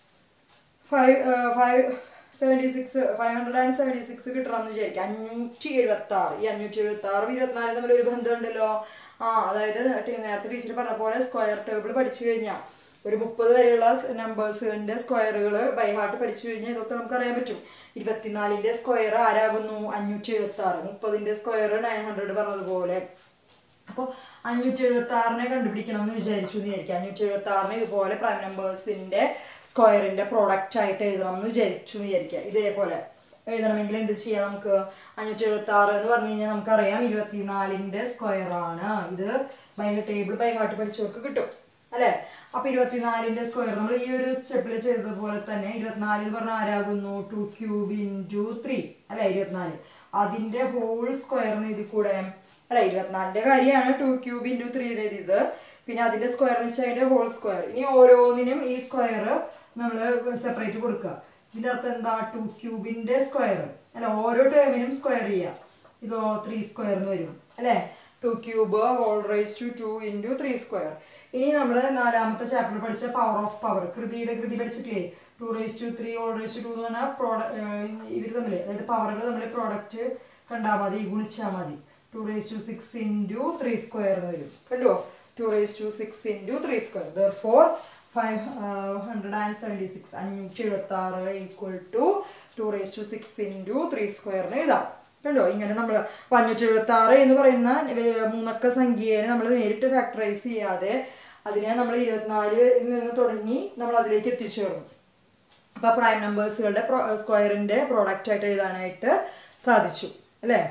five five seventy six five hundred and seventy six കിട്ടണമെന്ന് വിചാരിക്കാം അഞ്ഞൂറ്റി എഴുപത്തി ആറ് ഈ അഞ്ഞൂറ്റി എഴുപത്തി ആറും ഇരുപത്തിനാലും തമ്മിൽ ഒരു ബന്ധമുണ്ടല്ലോ ആ അതായത് ടി- നേരത്തെ ടീച്ചർ പറഞ്ഞ പോലെ സ്ക്വയർ ടേബിൾ പഠിച്ചു കഴിഞ്ഞാൽ ഒരു മുപ്പത് വരെയുള്ള നമ്പേഴ്സിന്റെ സ്ക്വയറുകൾ ബൈ ഹാർട്ട് പഠിച്ചു കഴിഞ്ഞാൽ ഇതൊക്കെ നമുക്ക് അറിയാൻ പറ്റും ഇരുപത്തിനാലിന്റെ സ്ക്വയർ ആരാകുന്നു അഞ്ഞൂറ്റി എഴുപത്തി ആറ് മുപ്പതിന്റെ സ്ക്വയർ നയൻ ഹൺഡ്രഡ് പറഞ്ഞതുപോലെ അപ്പോൾ അഞ്ഞൂറ്റി എഴുപത്തി ആറിനെ കണ്ടുപിടിക്കണം എന്ന് വിചാരിച്ചു എന്ന് വിചാരിക്കുക അഞ്ഞൂറ്റി എഴുപത്തി ആറിന് ഇതുപോലെ പ്രൈം നമ്പേഴ്സിന്റെ സ്ക്വയറിന്റെ പ്രോഡക്റ്റ് ആയിട്ട് എഴുതണം എന്ന് വിചാരിച്ചു എന്ന് വിചാരിക്കുക ഇതേപോലെ എഴുതണമെങ്കിൽ എന്ത് ചെയ്യാം നമുക്ക് അഞ്ഞൂറ്റി എഴുപത്തി ആറ് എന്ന് പറഞ്ഞു കഴിഞ്ഞാൽ നമുക്കറിയാം ഇരുപത്തിനാലിന്റെ സ്ക്വയർ ആണ് ഇത് ബൈ ടേബിൾ ബൈ ഹാർട്ട് പഠിച്ചവർക്ക് കിട്ടും അല്ലെ അപ്പൊ ഇരുപത്തിനാലിന്റെ സ്ക്വയർ നമ്മൾ ഈ ഒരു സ്റ്റെപ്പിൽ ചെയ്തതുപോലെ തന്നെ ഇരുപത്തിനാല് എന്ന് പറഞ്ഞാൽ ആരാകുന്നു ടു ക്യൂബ് ഇൻറ്റു ത്രീ അല്ലെ ഇരുപത്തിനാല് അതിന്റെ ഹോൾ സ്ക്വയറിന് ഇതിൽ കൂടെ അല്ല ഇരുപത്തിനാലിന്റെ കാര്യമാണ് ടു ക്യൂബ് ഇൻറ്റു ത്രീ എഴുതിയത് പിന്നെ അതിന്റെ സ്ക്വയർ എന്ന് വെച്ചാൽ അതിന്റെ ഹോൾ സ്ക്വയർ ഇനി ഓരോന്നിനും ഈ സ്ക്വയർ നമ്മൾ സെപ്പറേറ്റ് കൊടുക്കുക ഇതിന്റെ അർത്ഥം എന്താ ടു ക്യൂബിന്റെ സ്ക്വയർ അല്ല ഓരോ ടേമിനും സ്ക്വയർ ചെയ്യുക ഇതോ ത്രീ സ്ക്വയർ എന്ന് വരും അല്ലേ two cube whole raise to two into three square ഇനി നമ്മൾ നാലാമത്തെ ചാപ്റ്ററിൽ പഠിച്ച പവർ ഓഫ് പവർ കൃതിയുടെ കൃതി പഠിച്ചിട്ടില്ലേ two raise to three whole raise to two എന്ന് പറഞ്ഞാൽ പ്രോഡക്റ്റ് ഇവർ തമ്മിൽ അതായത് പവറുകൾ തമ്മിൽ പ്രോഡക്റ്റ് കണ്ടാൽ മതി ഗുണിച്ചാൽ മതി two raise to six into three square എന്ന് വരും കണ്ടോ two raise to six into three square ദർ four five hundred and seventy six അഞ്ഞൂറ്റി എഴുപത്തി ആറ് equal to two raise to six into three സ്ക്വയറിന് എഴുതാം കണ്ടോ ഇങ്ങനെ നമ്മൾ അഞ്ഞൂറ്റി എഴുപത്തി ആറ് എന്ന് പറയുന്ന വേ- മൂന്നക്ക സംഖ്യയെ നമ്മൾ നേരിട്ട് ഫാക്ടറൈസ് ചെയ്യാതെ അതിനെ നമ്മൾ ഇരുപത്തിനാലിൽ നിന്ന് തുടങ്ങി നമ്മൾ അതിലേക്ക് എത്തിച്ചേർന്നു അപ്പോൾ പ്രൈം നമ്പേഴ്സുകളുടെ സ്ക്വയറിന്റെ പ്രോഡക്റ്റ് ആയിട്ട് എഴുതാനായിട്ട് സാധിച്ചു അല്ലേ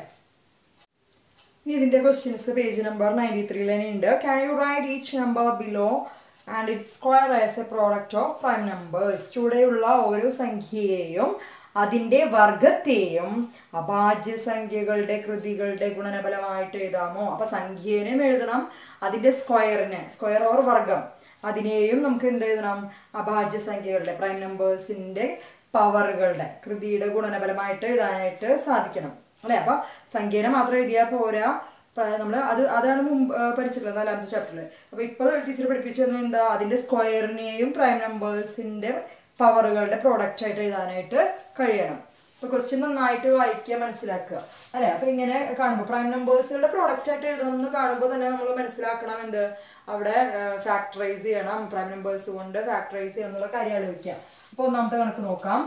ഇനി ഇതിന്റെ ക്വസ്റ്റ്യൻസ് പേജ് നമ്പർ നയൻറ്റി ത്രീയിൽ തന്നെ ഉണ്ട് can you write each number below and it square as a product of prime numbers ചൂടെയുള്ള ഓരോ സംഖ്യയെയും അതിന്റെ വർഗത്തെയും അഭാജ്യ സംഖ്യകളുടെ കൃതികളുടെ ഗുണനഫലമായിട്ട് എഴുതാമോ അപ്പൊ സംഖ്യേനും എഴുതണം അതിന്റെ സ്ക്വയറിന് സ്ക്വയർ ഓർ വർഗം അതിനെയും നമുക്ക് എന്ത് എഴുതണം അഭാജ്യ സംഖ്യകളുടെ പ്രൈം നമ്പേഴ്സിന്റെ പവറുകളുടെ കൃതിയുടെ ഗുണനഫലമായിട്ട് എഴുതാനായിട്ട് സാധിക്കണം അല്ലെ അപ്പൊ സംഖ്യേനെ മാത്രം എഴുതിയാൽ പോരാ നമ്മൾ അത് അതാണ് മുമ്പ് ആ, പഠിച്ചിട്ടുള്ളത് നാലാമത്തെ ചാപ്റ്ററിൽ അപ്പൊ ഇപ്പോൾ ടീച്ചർ പഠിപ്പിച്ചു തന്നത് എന്താ അതിന്റെ സ്ക്വയറിനെയും പ്രൈം നമ്പേഴ്സിന്റെ പവറുകളുടെ പ്രോഡക്റ്റ് ആയിട്ട് എഴുതാനായിട്ട് കഴിയണം അപ്പൊ ക്വസ്റ്റ്യൻ നന്നായിട്ട് വായിക്കുക മനസ്സിലാക്കുക അല്ലെ അപ്പൊ ഇങ്ങനെ കാണുമ്പോൾ പ്രൈം നമ്പേഴ്സുകളുടെ പ്രോഡക്റ്റ് ആയിട്ട് എഴുതണം എന്ന് കാണുമ്പോൾ തന്നെ നമ്മൾ മനസ്സിലാക്കണം എന്ത് അവിടെ ഫാക്ടറൈസ് ചെയ്യണം പ്രൈം നമ്പേഴ്സ് കൊണ്ട് ഫാക്ടറൈസ് ചെയ്യണം എന്നുള്ള കാര്യം ആലോചിക്കുക അപ്പൊ ഒന്നാമത്തെ കണക്ക് നോക്കാം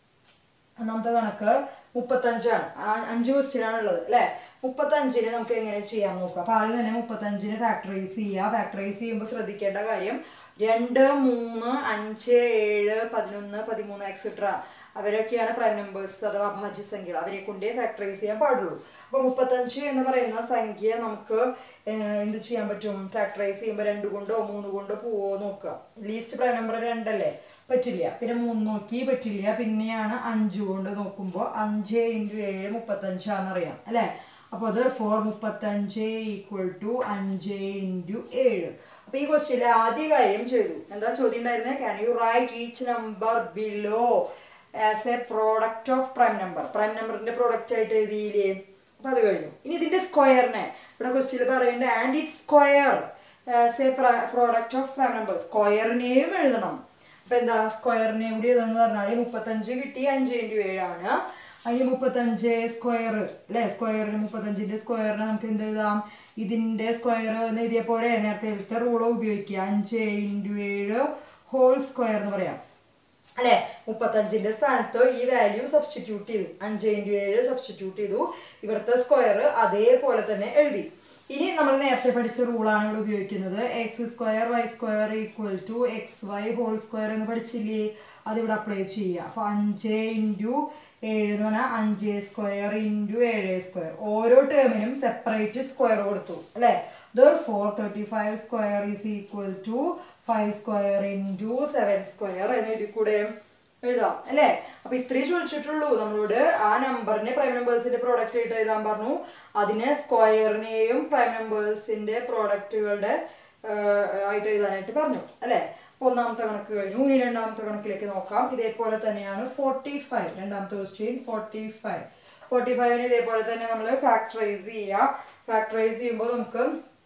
ഒന്നാമത്തെ കണക്ക് മുപ്പത്തഞ്ചാണ് ആ- അഞ്ച് ക്വസ്റ്റ്യൻ ആണ് ഉള്ളത് അല്ലെ മുപ്പത്തഞ്ചിന് നമുക്ക് എങ്ങനെ ചെയ്യാൻ നോക്കാം അപ്പൊ ആദ്യം തന്നെ മുപ്പത്തഞ്ചിന് ഫാക്ടറൈസ് ചെയ്യുക ഫാക്ടറൈസ് ചെയ്യുമ്പോൾ ശ്രദ്ധിക്കേണ്ട കാര്യം രണ്ട് മൂന്ന് അഞ്ച് ഏഴ് പതിനൊന്ന് പതിമൂന്ന് എക്സെട്ര അവരൊക്കെയാണ് പ്രൈം നമ്പേഴ്സ് അഥവാ ഭാജ്യ സംഖ്യകൾ അവരെ കൊണ്ടേ ഫാക്ടറൈസ് ചെയ്യാൻ പാടുള്ളൂ അപ്പൊ മുപ്പത്തഞ്ച് എന്ന് പറയുന്ന സംഖ്യ നമുക്ക് ഏഹ്, എന്ത് ചെയ്യാൻ പറ്റും ഫാക്ടറൈസ് ചെയ്യുമ്പോൾ രണ്ട് കൊണ്ടോ മൂന്ന് കൊണ്ടോ പോവോ നോക്കുക ലീസ്റ്റ് പ്രൈം നമ്പർ രണ്ടല്ലേ പറ്റില്ല പിന്നെ മൂന്ന് നോക്കി പറ്റില്ല പിന്നെയാണ് അഞ്ച് കൊണ്ട് നോക്കുമ്പോൾ അഞ്ച് ഇൻറ്റു ഏഴ് മുപ്പത്തഞ്ചാണെന്നറിയാം അല്ലേ അപ്പോൾ അത് ഫോർ മുപ്പത്തഞ്ച് ഈക്വൽ ടു അഞ്ച് ഇൻറ്റു ഏഴ് അപ്പൊ ഈ ക്വസ്റ്റ്യനിലെ ആദ്യ കാര്യം ചെയ്തു എന്താ ചോദ്യം ഉണ്ടായിരുന്നത് can you write each number below as a product of prime number prime നമ്പറിന്റെ പ്രോഡക്റ്റ് ആയിട്ട് എഴുതിയില്ലേ അപ്പൊ അത് കഴിഞ്ഞു ഇനി ഇതിന്റെ സ്ക്വയറിനെ ഇവിടെ ക്വസ്റ്റ്യൻ പറയുന്നത് and it square as a product of prime number സ്ക്വയറിനെയും എഴുതണം അപ്പൊ എന്താ സ്ക്വയറിനെയും കൂടി എഴുതാന്ന് പറഞ്ഞാൽ മുപ്പത്തഞ്ച് കിട്ടി അഞ്ച് ഇൻറ്റു ഏഴാണ് അതിന് മുപ്പത്തഞ്ച് സ്ക്വയർ അല്ലെ സ്ക്വയറിന് മുപ്പത്തഞ്ചിന്റെ സ്ക്വയറിന് നമുക്ക് എന്ത് എഴുതാം ഇതിന്റെ സ്ക്വയർ എന്ന് എഴുതിയ പോലെ നേരത്തെ റൂളോ ഉപയോഗിക്കുക അഞ്ച് ഇൻറ്റു ഏഴ് ഹോൾ സ്ക്വയർ എന്ന് പറയാം അല്ലെ മുപ്പത്തഞ്ചിന്റെ സ്ഥാനത്ത് ഈ വാല്യൂ സബ്സ്റ്റിറ്റ്യൂട്ട് ചെയ്തു അഞ്ച് ഇൻറ്റു ഏഴ് സബ്സ്റ്റിറ്റ്യൂട്ട് ചെയ്തു ഇവിടുത്തെ സ്ക്വയർ അതേപോലെ തന്നെ എഴുതി ഇനി നമ്മൾ നേരത്തെ പഠിച്ച റൂളാണ് ഇവിടെ ഉപയോഗിക്കുന്നത് x square y square equal to x y whole square എന്ന് പഠിച്ചില്ലേ അതിവിടെ അപ്ലൈ ചെയ്യുക അപ്പൊ അഞ്ച് ഇൻറ്റു ഏഴ് എന്ന് പറഞ്ഞാൽ അഞ്ച് സ്ക്വയർ ഇൻറ്റു ഏഴ് സ്ക്വയർ ഓരോ ടേമിനും സെപ്പറേറ്റ് സ്ക്വയർ കൊടുത്തു അല്ലെ four thirty five square is equal to five square into seven square എന്ന് എഴുതി കൂടെ എഴുതാം അല്ലേ അപ്പൊ ഇത്രയും ചോദിച്ചിട്ടുള്ളൂ നമ്മളോട് ആ നമ്പറിനെ പ്രൈം നമ്പേഴ്സിന്റെ പ്രോഡക്റ്റ് ആയിട്ട് എഴുതാൻ പറഞ്ഞു അതിനെ സ്ക്വയറിനെയും പ്രൈം നമ്പേഴ്സിന്റെ പ്രോഡക്റ്റുകളുടെ ആയിട്ട് എഴുതാനായിട്ട് പറഞ്ഞു അല്ലേ അപ്പൊ ഒന്നാമത്തെ കണക്ക് കഴിഞ്ഞു ഇനി രണ്ടാമത്തെ കണക്കിലേക്ക് നോക്കാം ഇതേപോലെ തന്നെയാണ് ഫോർട്ടി ഫൈവ് രണ്ടാമത്തെ ക്വസ്റ്റ്യൻ ഫോർട്ടി ഫൈവ് ഫോർട്ടി ഫൈവിന് ഇതേപോലെ തന്നെ നമ്മൾ ഫാക്ടറൈസ് ചെയ്യുക ഫാക്ടറൈസ് ചെയ്യുമ്പോൾ നമുക്ക്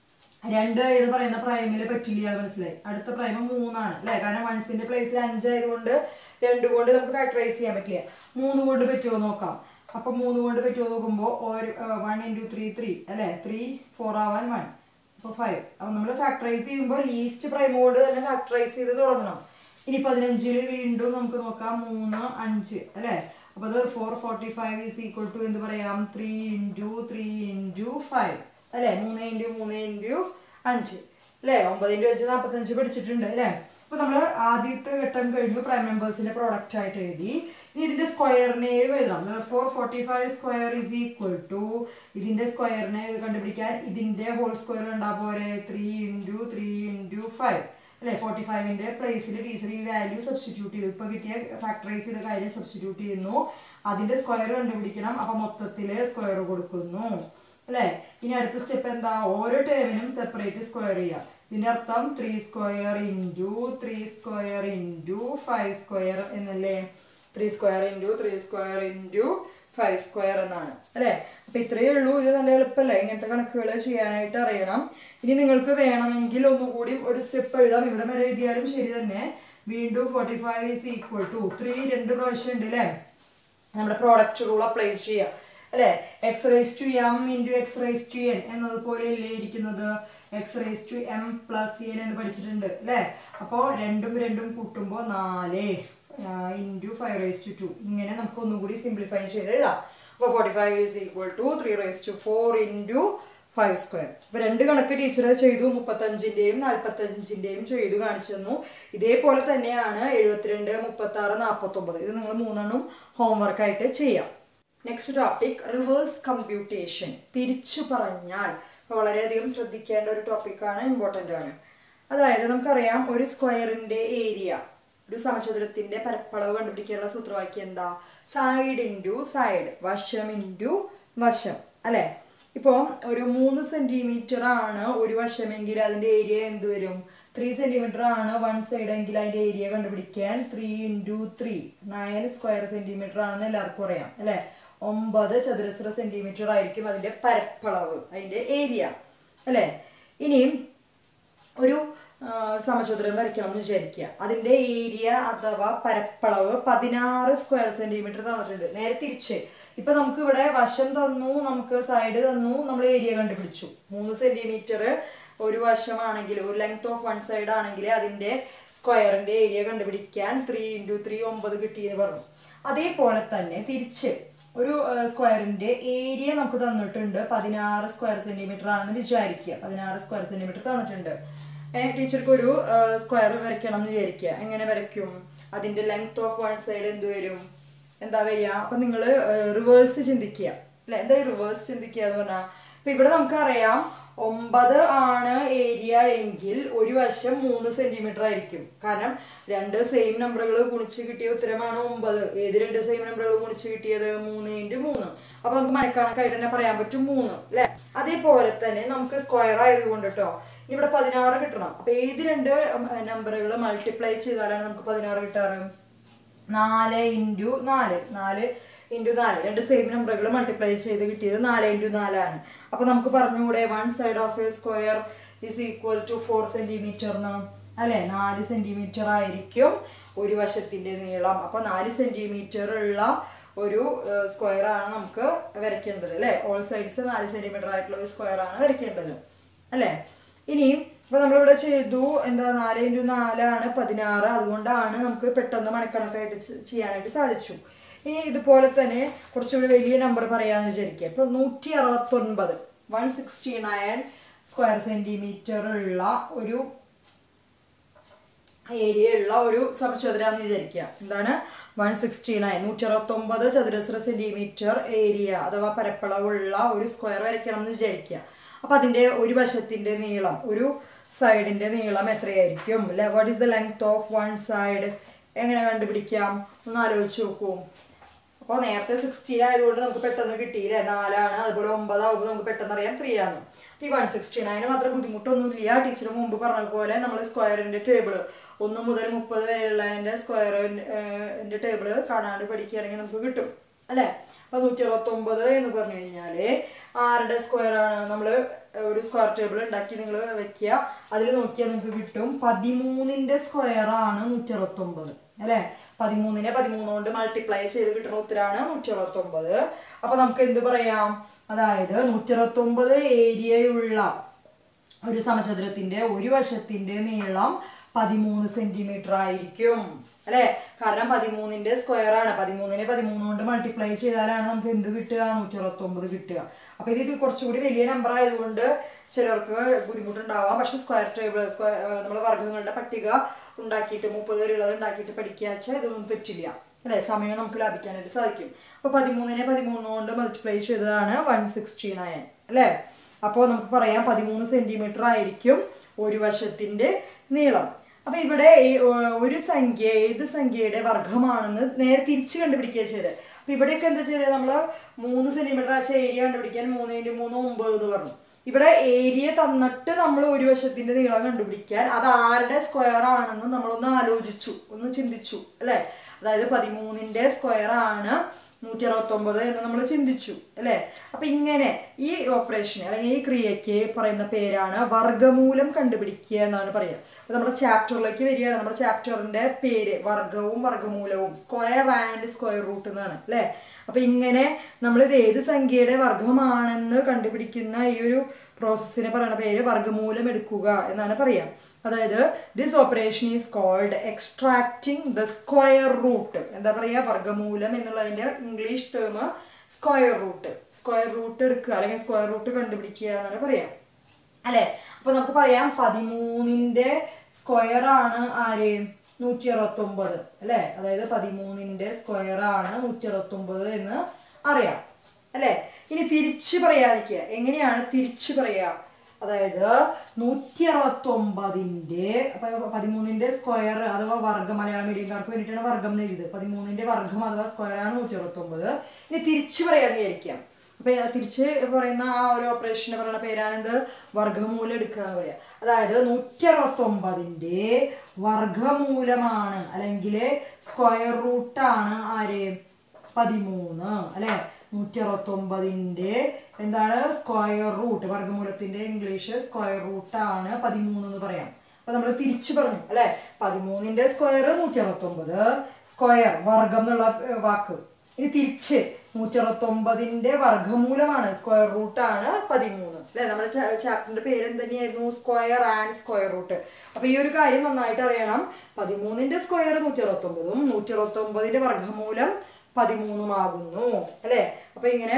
രണ്ട് എന്ന് പറയുന്ന പ്രൈമില് പറ്റില്ല എന്ന് മനസ്സിലായി അടുത്ത പ്രൈം മൂന്നാണ് അല്ലെ കാരണം വൺസിന്റെ പ്ലേസിൽ അഞ്ചായതുകൊണ്ട് രണ്ട് കൊണ്ട് നമുക്ക് ഫാക്ടറൈസ് ചെയ്യാൻ പറ്റില്ല മൂന്ന് കൊണ്ട് പറ്റുമോ നോക്കാം അപ്പൊ മൂന്ന് കൊണ്ട് പറ്റുമോ നോക്കുമ്പോൾ ഒരു വൺ ഇൻറ്റു ത്രീ ത്രീ അല്ലെ ത്രീ ഫോർ ആവാൻ വൺ അപ്പോൾ ഫൈവ് അപ്പൊ നമ്മൾ ഫാക്ടറൈസ് ചെയ്യുമ്പോൾ ലീസ്റ്റ് പ്രൈം കൊണ്ട് തന്നെ ഫാക്ടറൈസ് ചെയ്ത് തുടങ്ങണം ഇനി പതിനഞ്ചില് വീണ്ടും നമുക്ക് നോക്കാം മൂന്ന് അഞ്ച് അല്ലെ അപ്പൊ അത് four forty five is equal to എന്ത് പറയാം three into three into five അല്ലെ മൂന്ന് ഇൻറ്റു മൂന്ന് ഇൻറ്റു അഞ്ച് അല്ലെ ഒമ്പത് ഇൻറ്റു അഞ്ച് നാൽപ്പത്തഞ്ച് പഠിച്ചിട്ടുണ്ട് അല്ലെ അപ്പൊ നമ്മൾ ആദ്യത്തെ ഘട്ടം കഴിഞ്ഞു പ്രൈം നമ്പേഴ്സിന്റെ പ്രോഡക്റ്റ് ആയിട്ട് എഴുതി ഇനി ഇതിന്റെ സ്ക്വയറിനെയും എഴുതണം four forty five square is equal to ഇതിന്റെ സ്ക്വയറിനെ കണ്ടുപിടിക്കാൻ ഇതിന്റെ ഹോൾ സ്ക്വയർ ഉണ്ടാ പോരെ three into three into five അല്ലെ ഫോർട്ടി ഫൈവിന്റെ പ്ലേസിൽ ടീച്ചർ ഈ വാല്യൂ സബ്സ്റ്റിറ്റ്യൂട്ട് ചെയ്തു ഇപ്പൊ കിട്ടിയ ഫാക്ടറൈസ് ചെയ്ത കാര്യം സബ്സ്റ്റിറ്റ്യൂട്ട് ചെയ്യുന്നു അതിന്റെ സ്ക്വയർ കണ്ടുപിടിക്കണം അപ്പൊ മൊത്തത്തില് സ്ക്വയർ കൊടുക്കുന്നു അല്ലെ ഇനി അടുത്ത സ്റ്റെപ്പ് എന്താ ഓരോ ടേമിനും സെപ്പറേറ്റ് സ്ക്വയർ ചെയ്യുക ഇതിന്റെ അർത്ഥം three square into three square into five square എന്നല്ലേ three square into three square into five square എന്നാണ് അല്ലേ അപ്പൊ ഇത്രയേ ഉള്ളൂ ഇത് നല്ല എളുപ്പമല്ലേ ഇങ്ങനത്തെ കണക്കുകൾ ചെയ്യാനായിട്ട് അറിയണം ഇനി നിങ്ങൾക്ക് വേണമെങ്കിൽ ഒന്നുകൂടി ഒരു സ്റ്റെപ്പ് എഴുതാം ഇവിടെ വരെ എഴുതിയാലും ശരി തന്നെ വീണ്ടും forty five is equal to three രണ്ട് പ്രാവശ്യം ഉണ്ട് അല്ലേ നമ്മുടെ പ്രോഡക്റ്റ് റൂൾ അപ്ലൈ ചെയ്യുക അല്ലെ x raise to m into x raise to n എന്നതുപോലെ അല്ലേ ഇരിക്കുന്നത് x raise to m plus n എന്ന് പഠിച്ചിട്ടുണ്ട് അല്ലേ അപ്പോൾ രണ്ടും രണ്ടും കൂട്ടുമ്പോൾ നാല് into five raise to two ഇങ്ങനെ നമുക്ക് ഒന്നുകൂടി സിംപ്ലിഫൈ ചെയ്ത് എഴുതാം അപ്പോൾ forty five is equal to three raise to four into five square ഇപ്പൊ രണ്ട് കണക്ക് ടീച്ചർ ചെയ്തു മുപ്പത്തഞ്ചിന്റെയും നാൽപ്പത്തഞ്ചിന്റെയും ചെയ്തു കാണിച്ചു തന്നു ഇതേപോലെ തന്നെയാണ് എഴുപത്തിരണ്ട് മുപ്പത്തി ആറ് നാൽപ്പത്തി ഒമ്പത് ഇത് നിങ്ങൾ മൂന്നെണ്ണം ഹോംവർക്ക് ആയിട്ട് ചെയ്യാം നെക്സ്റ്റ് ടോപ്പിക് റിവേഴ്സ് കമ്പ്യൂട്ടേഷൻ തിരിച്ചു പറഞ്ഞാൽ വളരെയധികം ശ്രദ്ധിക്കേണ്ട ഒരു ടോപ്പിക്കാണ് ഇമ്പോർട്ടൻ്റ് ആണ് അതായത് നമുക്കറിയാം ഒരു സ്ക്വയറിന്റെ ഏരിയ ഒരു സമചതുരത്തിന്റെ പരപ്പളവ് കണ്ടുപിടിക്കാനുള്ള സൂത്രവാക്യം എന്താ സൈഡ് ഇൻറ്റു സൈഡ് വശം ഇൻറ്റു വശം അല്ലെ ഇപ്പോൾ ഒരു മൂന്ന് സെന്റിമീറ്റർ ആണ് ഒരു വശമെങ്കിൽ അതിന്റെ ഏരിയ എന്ത് വരും ത്രീ സെന്റിമീറ്റർ ആണ് വൺ സൈഡ് എങ്കിൽ അതിന്റെ ഏരിയ കണ്ടുപിടിക്കാൻ three into three nine square centimetre ആണെന്ന് എല്ലാവർക്കും അറിയാം അല്ലെ ഒമ്പത് ചതുരശ്ര സെന്റിമീറ്റർ ആയിരിക്കും അതിന്റെ പരപ്പളവ് അതിന്റെ ഏരിയ അല്ലെ ഇനിയും ഒരു ആ, സമചതുരം വരയ്ക്കണം എന്ന് വിചാരിക്കുക അതിന്റെ ഏരിയ അഥവാ പരപ്പളവ് പതിനാറ് സ്ക്വയർ സെന്റിമീറ്റർ തന്നിട്ടുണ്ട് നേരെ തിരിച്ച് ഇപ്പൊ നമുക്ക് ഇവിടെ വശം തന്നു നമുക്ക് സൈഡ് തന്നു നമ്മൾ ഏരിയ കണ്ടുപിടിച്ചു മൂന്ന് സെന്റിമീറ്റർ ഒരു വശമാണെങ്കിൽ ഒരു ലെങ്ത് ഓഫ് വൺ സൈഡ് ആണെങ്കിൽ അതിന്റെ സ്ക്വയറിന്റെ ഏരിയ കണ്ടുപിടിക്കാൻ ത്രീ ഇൻറ്റു ത്രീ ഒമ്പത് കിട്ടിയെന്ന് പറഞ്ഞു അതേപോലെ തന്നെ തിരിച്ച് ഒരു സ്ക്വയറിന്റെ ഏരിയ നമുക്ക് തന്നിട്ടുണ്ട് പതിനാറ് സ്ക്വയർ സെന്റിമീറ്റർ ആണെന്ന് വിചാരിക്കുക പതിനാറ് സ്ക്വയർ സെന്റിമീറ്റർ തന്നിട്ടുണ്ട് ഏഹ് ടീച്ചർക്ക് ഒരു സ്ക്വയർ വരയ്ക്കണം എന്ന് വിചാരിക്കുക എങ്ങനെ വരയ്ക്കും അതിന്റെ ലെങ്ത് ഓഫ് വൺ സൈഡ് എന്ത് വരും എന്താ വരിക അപ്പൊ നിങ്ങൾ റിവേഴ്സ് ചിന്തിക്കുക അല്ലെ എന്താ റിവേഴ്സ് ചിന്തിക്കുക എന്ന് പറഞ്ഞാൽ ഇപ്പൊ ഇവിടെ നമുക്കറിയാം ഒമ്പത് ആണ് ഏരിയ എങ്കിൽ ഒരു വശം മൂന്ന് സെന്റിമീറ്റർ ആയിരിക്കും കാരണം രണ്ട് സെയിം നമ്പറുകൾ ഗുണിച്ച് കിട്ടിയ ഉത്തരമാണ് ഒമ്പത് ഏത് രണ്ട് സെയിം നമ്പറുകൾ ഗുണിച്ച് കിട്ടിയത് മൂന്ന് ഇൻറ്റു മൂന്ന് അപ്പൊ നമുക്ക് മനക്കണക്കായിട്ട് തന്നെ പറയാൻ പറ്റും മൂന്ന് അല്ലെ അതേപോലെ തന്നെ നമുക്ക് സ്ക്വയർ ആയതുകൊണ്ട് കേട്ടോ ഇവിടെ പതിനാറ് കിട്ടണം അപ്പൊ ഏത് രണ്ട് നമ്പറുകൾ മൾട്ടിപ്ലൈ ചെയ്താലാണ് നമുക്ക് പതിനാറ് കിട്ടാറ് നാല് ഇൻറ്റു നാല് നാല് ഇൻറ്റു നാല് രണ്ട് സെയിം നമ്പറുകൾ മൾട്ടിപ്ലൈ ചെയ്ത് കിട്ടിയത് നാല് ഇൻറ്റു നാലാണ് അപ്പൊ നമുക്ക് പറഞ്ഞുകൂടെ one side of a square is equal to four സെന്റിമീറ്ററിന് അല്ലെ നാല് സെന്റിമീറ്റർ ആയിരിക്കും ഒരു വശത്തിന്റെ നീളം അപ്പൊ നാല് സെന്റിമീറ്റർ ഉള്ള ഒരു സ്ക്വയർ ആണ് നമുക്ക് വരയ്ക്കേണ്ടത് അല്ലെ ഓൾ സൈഡ്സ് നാല് സെന്റിമീറ്റർ ആയിട്ടുള്ള ഒരു സ്ക്വയർ ആണ് വരയ്ക്കേണ്ടത് അല്ലെ ഇനിയും ഇപ്പൊ നമ്മളിവിടെ ചെയ്തു എന്താ നാല് ഇൻറ്റു നാലാണ് പതിനാറ് അതുകൊണ്ടാണ് നമുക്ക് പെട്ടെന്ന് മണിക്കണക്കായിട്ട് ചെ- ചെയ്യാനായിട്ട് സാധിച്ചു ഇനി ഇതുപോലെ തന്നെ കുറച്ചുകൂടി വലിയ നമ്പർ പറയാന്ന് വിചാരിക്കുക ഇപ്പൊ നൂറ്റി അറുപത്തൊൻപത് one sixty nine square centimetre ഉള്ള ഒരു ഏരിയ ഉള്ള ഒരു സമചതുരാന്ന് വിചാരിക്കുക എന്താണ് വൺ സിക്സ്റ്റി നയൻ നൂറ്റി അറുപത്തൊമ്പത് ചതുരശ്ര സെന്റിമീറ്റർ ഏരിയ അഥവാ പരപ്പളവുള്ള ഒരു സ്ക്വയർ വരയ്ക്കണം എന്ന് വിചാരിക്കുക അപ്പൊ അതിന്റെ ഒരു വശത്തിന്റെ നീളം ഒരു സൈഡിന്റെ നീളം എത്രയായിരിക്കും അല്ലെ what is the length of one side എങ്ങനെ കണ്ടുപിടിക്കാം ഒന്ന് ആലോചിച്ച് നോക്കൂ അപ്പോൾ നേരത്തെ സിക്സ്റ്റീൻ ആയതുകൊണ്ട് നമുക്ക് പെട്ടെന്ന് കിട്ടിയില്ലേ നാലാണ് അതുപോലെ ഒമ്പതാവുമ്പോൾ നമുക്ക് പെട്ടെന്ന് അറിയാം ത്രീ ആണ് ഈ വൺ സിക്സ്റ്റി നയന് മാത്രം ബുദ്ധിമുട്ടൊന്നുമില്ല ടീച്ചർ മുമ്പ് പറഞ്ഞതുപോലെ നമ്മൾ സ്ക്വയറിന്റെ ടേബിൾ ഒന്ന് മുതൽ മുപ്പത് വരെയുള്ളതിന്റെ സ്ക്വയറിന്റെ ടേബിൾ കാണാണ്ട് പഠിക്കുകയാണെങ്കിൽ നമുക്ക് കിട്ടും അല്ലേ അപ്പൊ നൂറ്റി അറുപത്തൊമ്പത് എന്ന് പറഞ്ഞു കഴിഞ്ഞാല് ആരുടെ സ്ക്വയർ ആണ് നമ്മൾ ഒരു സ്ക്വയർ ടേബിൾ ഉണ്ടാക്കി നിങ്ങൾ വെക്കുക അതിൽ നോക്കിയാൽ നിങ്ങൾക്ക് കിട്ടും പതിമൂന്നിന്റെ സ്ക്വയർ ആണ് നൂറ്റി അറുപത്തൊമ്പത് അല്ലെ പതിമൂന്നിനെ പതിമൂന്ന് കൊണ്ട് മൾട്ടിപ്ലൈ ചെയ്ത് കിട്ടുന്ന ഉത്തരാണ് നൂറ്റി അറുപത്തൊമ്പത് അപ്പൊ നമുക്ക് എന്ത് പറയാം അതായത് നൂറ്റി അറുപത്തൊമ്പത് ഏരിയയുള്ള ഒരു സമചതുരത്തിന്റെ ഒരു വശത്തിന്റെ നീളം പതിമൂന്ന് സെന്റിമീറ്റർ ആയിരിക്കും അല്ലെ കാരണം പതിമൂന്നിന്റെ സ്ക്വയർ ആണ് പതിമൂന്നിനെ പതിമൂന്ന് കൊണ്ട് മൾട്ടിപ്ലൈ ചെയ്താലാണ് നമുക്ക് എന്ത് കിട്ടുക നൂറ്റി അറുപത്തൊമ്പത് കിട്ടുക അപ്പൊ ഇത് ഇത് കുറച്ചുകൂടി വലിയ നമ്പർ ആയതുകൊണ്ട് ചിലർക്ക് ബുദ്ധിമുട്ടുണ്ടാവാം പക്ഷെ സ്ക്വയർ ടേബിൾ സ്ക്വയർ നമ്മൾ വർഗ്ഗങ്ങളുടെ പട്ടിക ഉണ്ടാക്കിയിട്ട് മുപ്പത് വരെയുള്ളത് ഉണ്ടാക്കിയിട്ട് പഠിക്കുക വെച്ചാൽ ഇതൊന്നും തെറ്റില്ല അല്ലെ സമയം നമുക്ക് ലാഭിക്കാനായിട്ട് സാധിക്കും അപ്പൊ പതിമൂന്നിനെ പതിമൂന്ന് കൊണ്ട് മൾട്ടിപ്ലൈ ചെയ്തതാണ് വൺ സിക്സ്റ്റി നയൻ അല്ലേ അപ്പോൾ നമുക്ക് പറയാം പതിമൂന്ന് സെന്റിമീറ്റർ ആയിരിക്കും ഒരു വശത്തിന്റെ നീളം അപ്പൊ ഇവിടെ ഈ, ഏർ, ഒരു സംഖ്യ ഏത് സംഖ്യയുടെ വർഗമാണെന്ന് നേരെ തിരിച്ച് കണ്ടുപിടിക്കുക ചെയ്തത് അപ്പൊ ഇവിടെയൊക്കെ എന്താ ചെയ്തത് നമ്മള് മൂന്ന് സെന്റിമീറ്റർ ആച്ച ഏരിയ കണ്ടുപിടിക്കാൻ മൂന്ന് ഇൻറ്റു മൂന്ന് ഒമ്പത് എന്ന് പറഞ്ഞു ഇവിടെ ഏരിയ തന്നിട്ട് നമ്മൾ ഒരു വശത്തിന്റെ നീളം കണ്ടുപിടിക്കാൻ അത് ആരുടെ സ്ക്വയർ ആണെന്ന് നമ്മളൊന്ന് ആലോചിച്ചു ഒന്ന് ചിന്തിച്ചു അല്ലെ അതായത് പതിമൂന്നിന്റെ സ്ക്വയർ ആണ് നൂറ്റി അറുപത്തൊമ്പത് എന്ന് നമ്മൾ ചിന്തിച്ചു അല്ലേ അപ്പൊ ഇങ്ങനെ ഈ ഓപ്പറേഷൻ അല്ലെങ്കിൽ ഈ ക്രിയയ്ക്ക് പറയുന്ന പേരാണ് വർഗമൂലം കണ്ടുപിടിക്കുക എന്നാണ് പറയുക അപ്പൊ നമ്മുടെ ചാപ്റ്ററിലേക്ക് വരികയാണ് നമ്മുടെ ചാപ്റ്ററിന്റെ പേര് വർഗവും വർഗമൂലവും സ്ക്വയർ ആൻഡ് സ്ക്വയർ റൂട്ട് എന്നാണ് അല്ലേ അപ്പൊ ഇങ്ങനെ നമ്മൾ ഇത് ഏത് സംഖ്യയുടെ വർഗമാണെന്ന് കണ്ടുപിടിക്കുന്ന ഈ ഒരു പ്രോസസ്സിനെ പറയുന്ന പേര് വർഗമൂലം എടുക്കുക എന്നാണ് പറയാം അതായത് this operation is called extracting the square root എന്താ പറയുക വർഗമൂലം എന്നുള്ളതിന്റെ English term square root square root എടുക്കുക അല്ലെങ്കിൽ സ്ക്വയർ റൂട്ട് കണ്ടുപിടിക്കുക എന്നാണ് പറയാം അല്ലെ അപ്പൊ നമുക്ക് പറയാം പതിമൂന്നിന്റെ സ്ക്വയർ ആണ് ആര് നൂറ്റി അറുപത്തൊമ്പത് അല്ലെ അതായത് പതിമൂന്നിന്റെ സ്ക്വയർ ആണ് നൂറ്റി അറുപത്തൊമ്പത് എന്ന് അറിയാം അല്ലെ ഇനി തിരിച്ചു പറയാതിരിക്കുക എങ്ങനെയാണ് തിരിച്ചു പറയാ അതായത് നൂറ്റി അറുപത്തി ഒമ്പതിന്റെ അപ്പൊ പതിമൂന്നിന്റെ സ്ക്വയർ അഥവാ വർഗം മലയാളം മീഡിയംകാർക്ക് വേണ്ടിയിട്ടാണ് വർഗം എന്ന് എഴുതിയത് പതിമൂന്നിന്റെ വർഗം അഥവാ സ്ക്വയർ ആണ് നൂറ്റി അറുപത്തി ഒമ്പത് ഇനി തിരിച്ചു പറയാന്ന് വിചാരിക്കാം അപ്പൊ ആ തിരിച്ച് പറയുന്ന ആ ഒരു ഓപ്പറേഷന് പറയുന്ന പേരാണെന്ത് വർഗമൂലം എടുക്കുക എന്ന് പറയാം അതായത് നൂറ്റി അറുപത്തി ഒമ്പതിന്റെ വർഗമൂലമാണ് അല്ലെങ്കിൽ സ്ക്വയർ റൂട്ടാണ് ആര് പതിമൂന്ന് അല്ലെ നൂറ്റി അറുപത്തി ഒമ്പതിന്റെ എന്താണ് സ്ക്വയർ റൂട്ട് വർഗമൂലത്തിന്റെ ഇംഗ്ലീഷ് സ്ക്വയർ റൂട്ടാണ് പതിമൂന്ന് എന്ന് പറയാം അപ്പൊ നമ്മൾ തിരിച്ചു പറഞ്ഞു അല്ലെ പതിമൂന്നിന്റെ സ്ക്വയർ നൂറ്റി അറുപത്തി ഒമ്പത് സ്ക്വയർ വർഗം എന്നുള്ള ഏർ, വാക്ക് ഇനി തിരിച്ച് നൂറ്റി അറുപത്തി ഒമ്പതിന്റെ വർഗമൂലമാണ് സ്ക്വയർ റൂട്ടാണ് പതിമൂന്ന് അല്ലെ നമ്മുടെ ചാപ്റ്ററിന്റെ പേര് എന്ത് തന്നെയായിരുന്നു സ്ക്വയർ ആൻഡ് സ്ക്വയർ റൂട്ട് അപ്പൊ ഈ ഒരു കാര്യം നന്നായിട്ട് അറിയണം പതിമൂന്നിന്റെ സ്ക്വയർ നൂറ്റി അറുപത്തി ഒമ്പതും നൂറ്റി അറുപത്തി ഒമ്പതിന്റെ വർഗമൂലം പതിമൂന്നുമാകുന്നു അല്ലെ അപ്പൊ ഇങ്ങനെ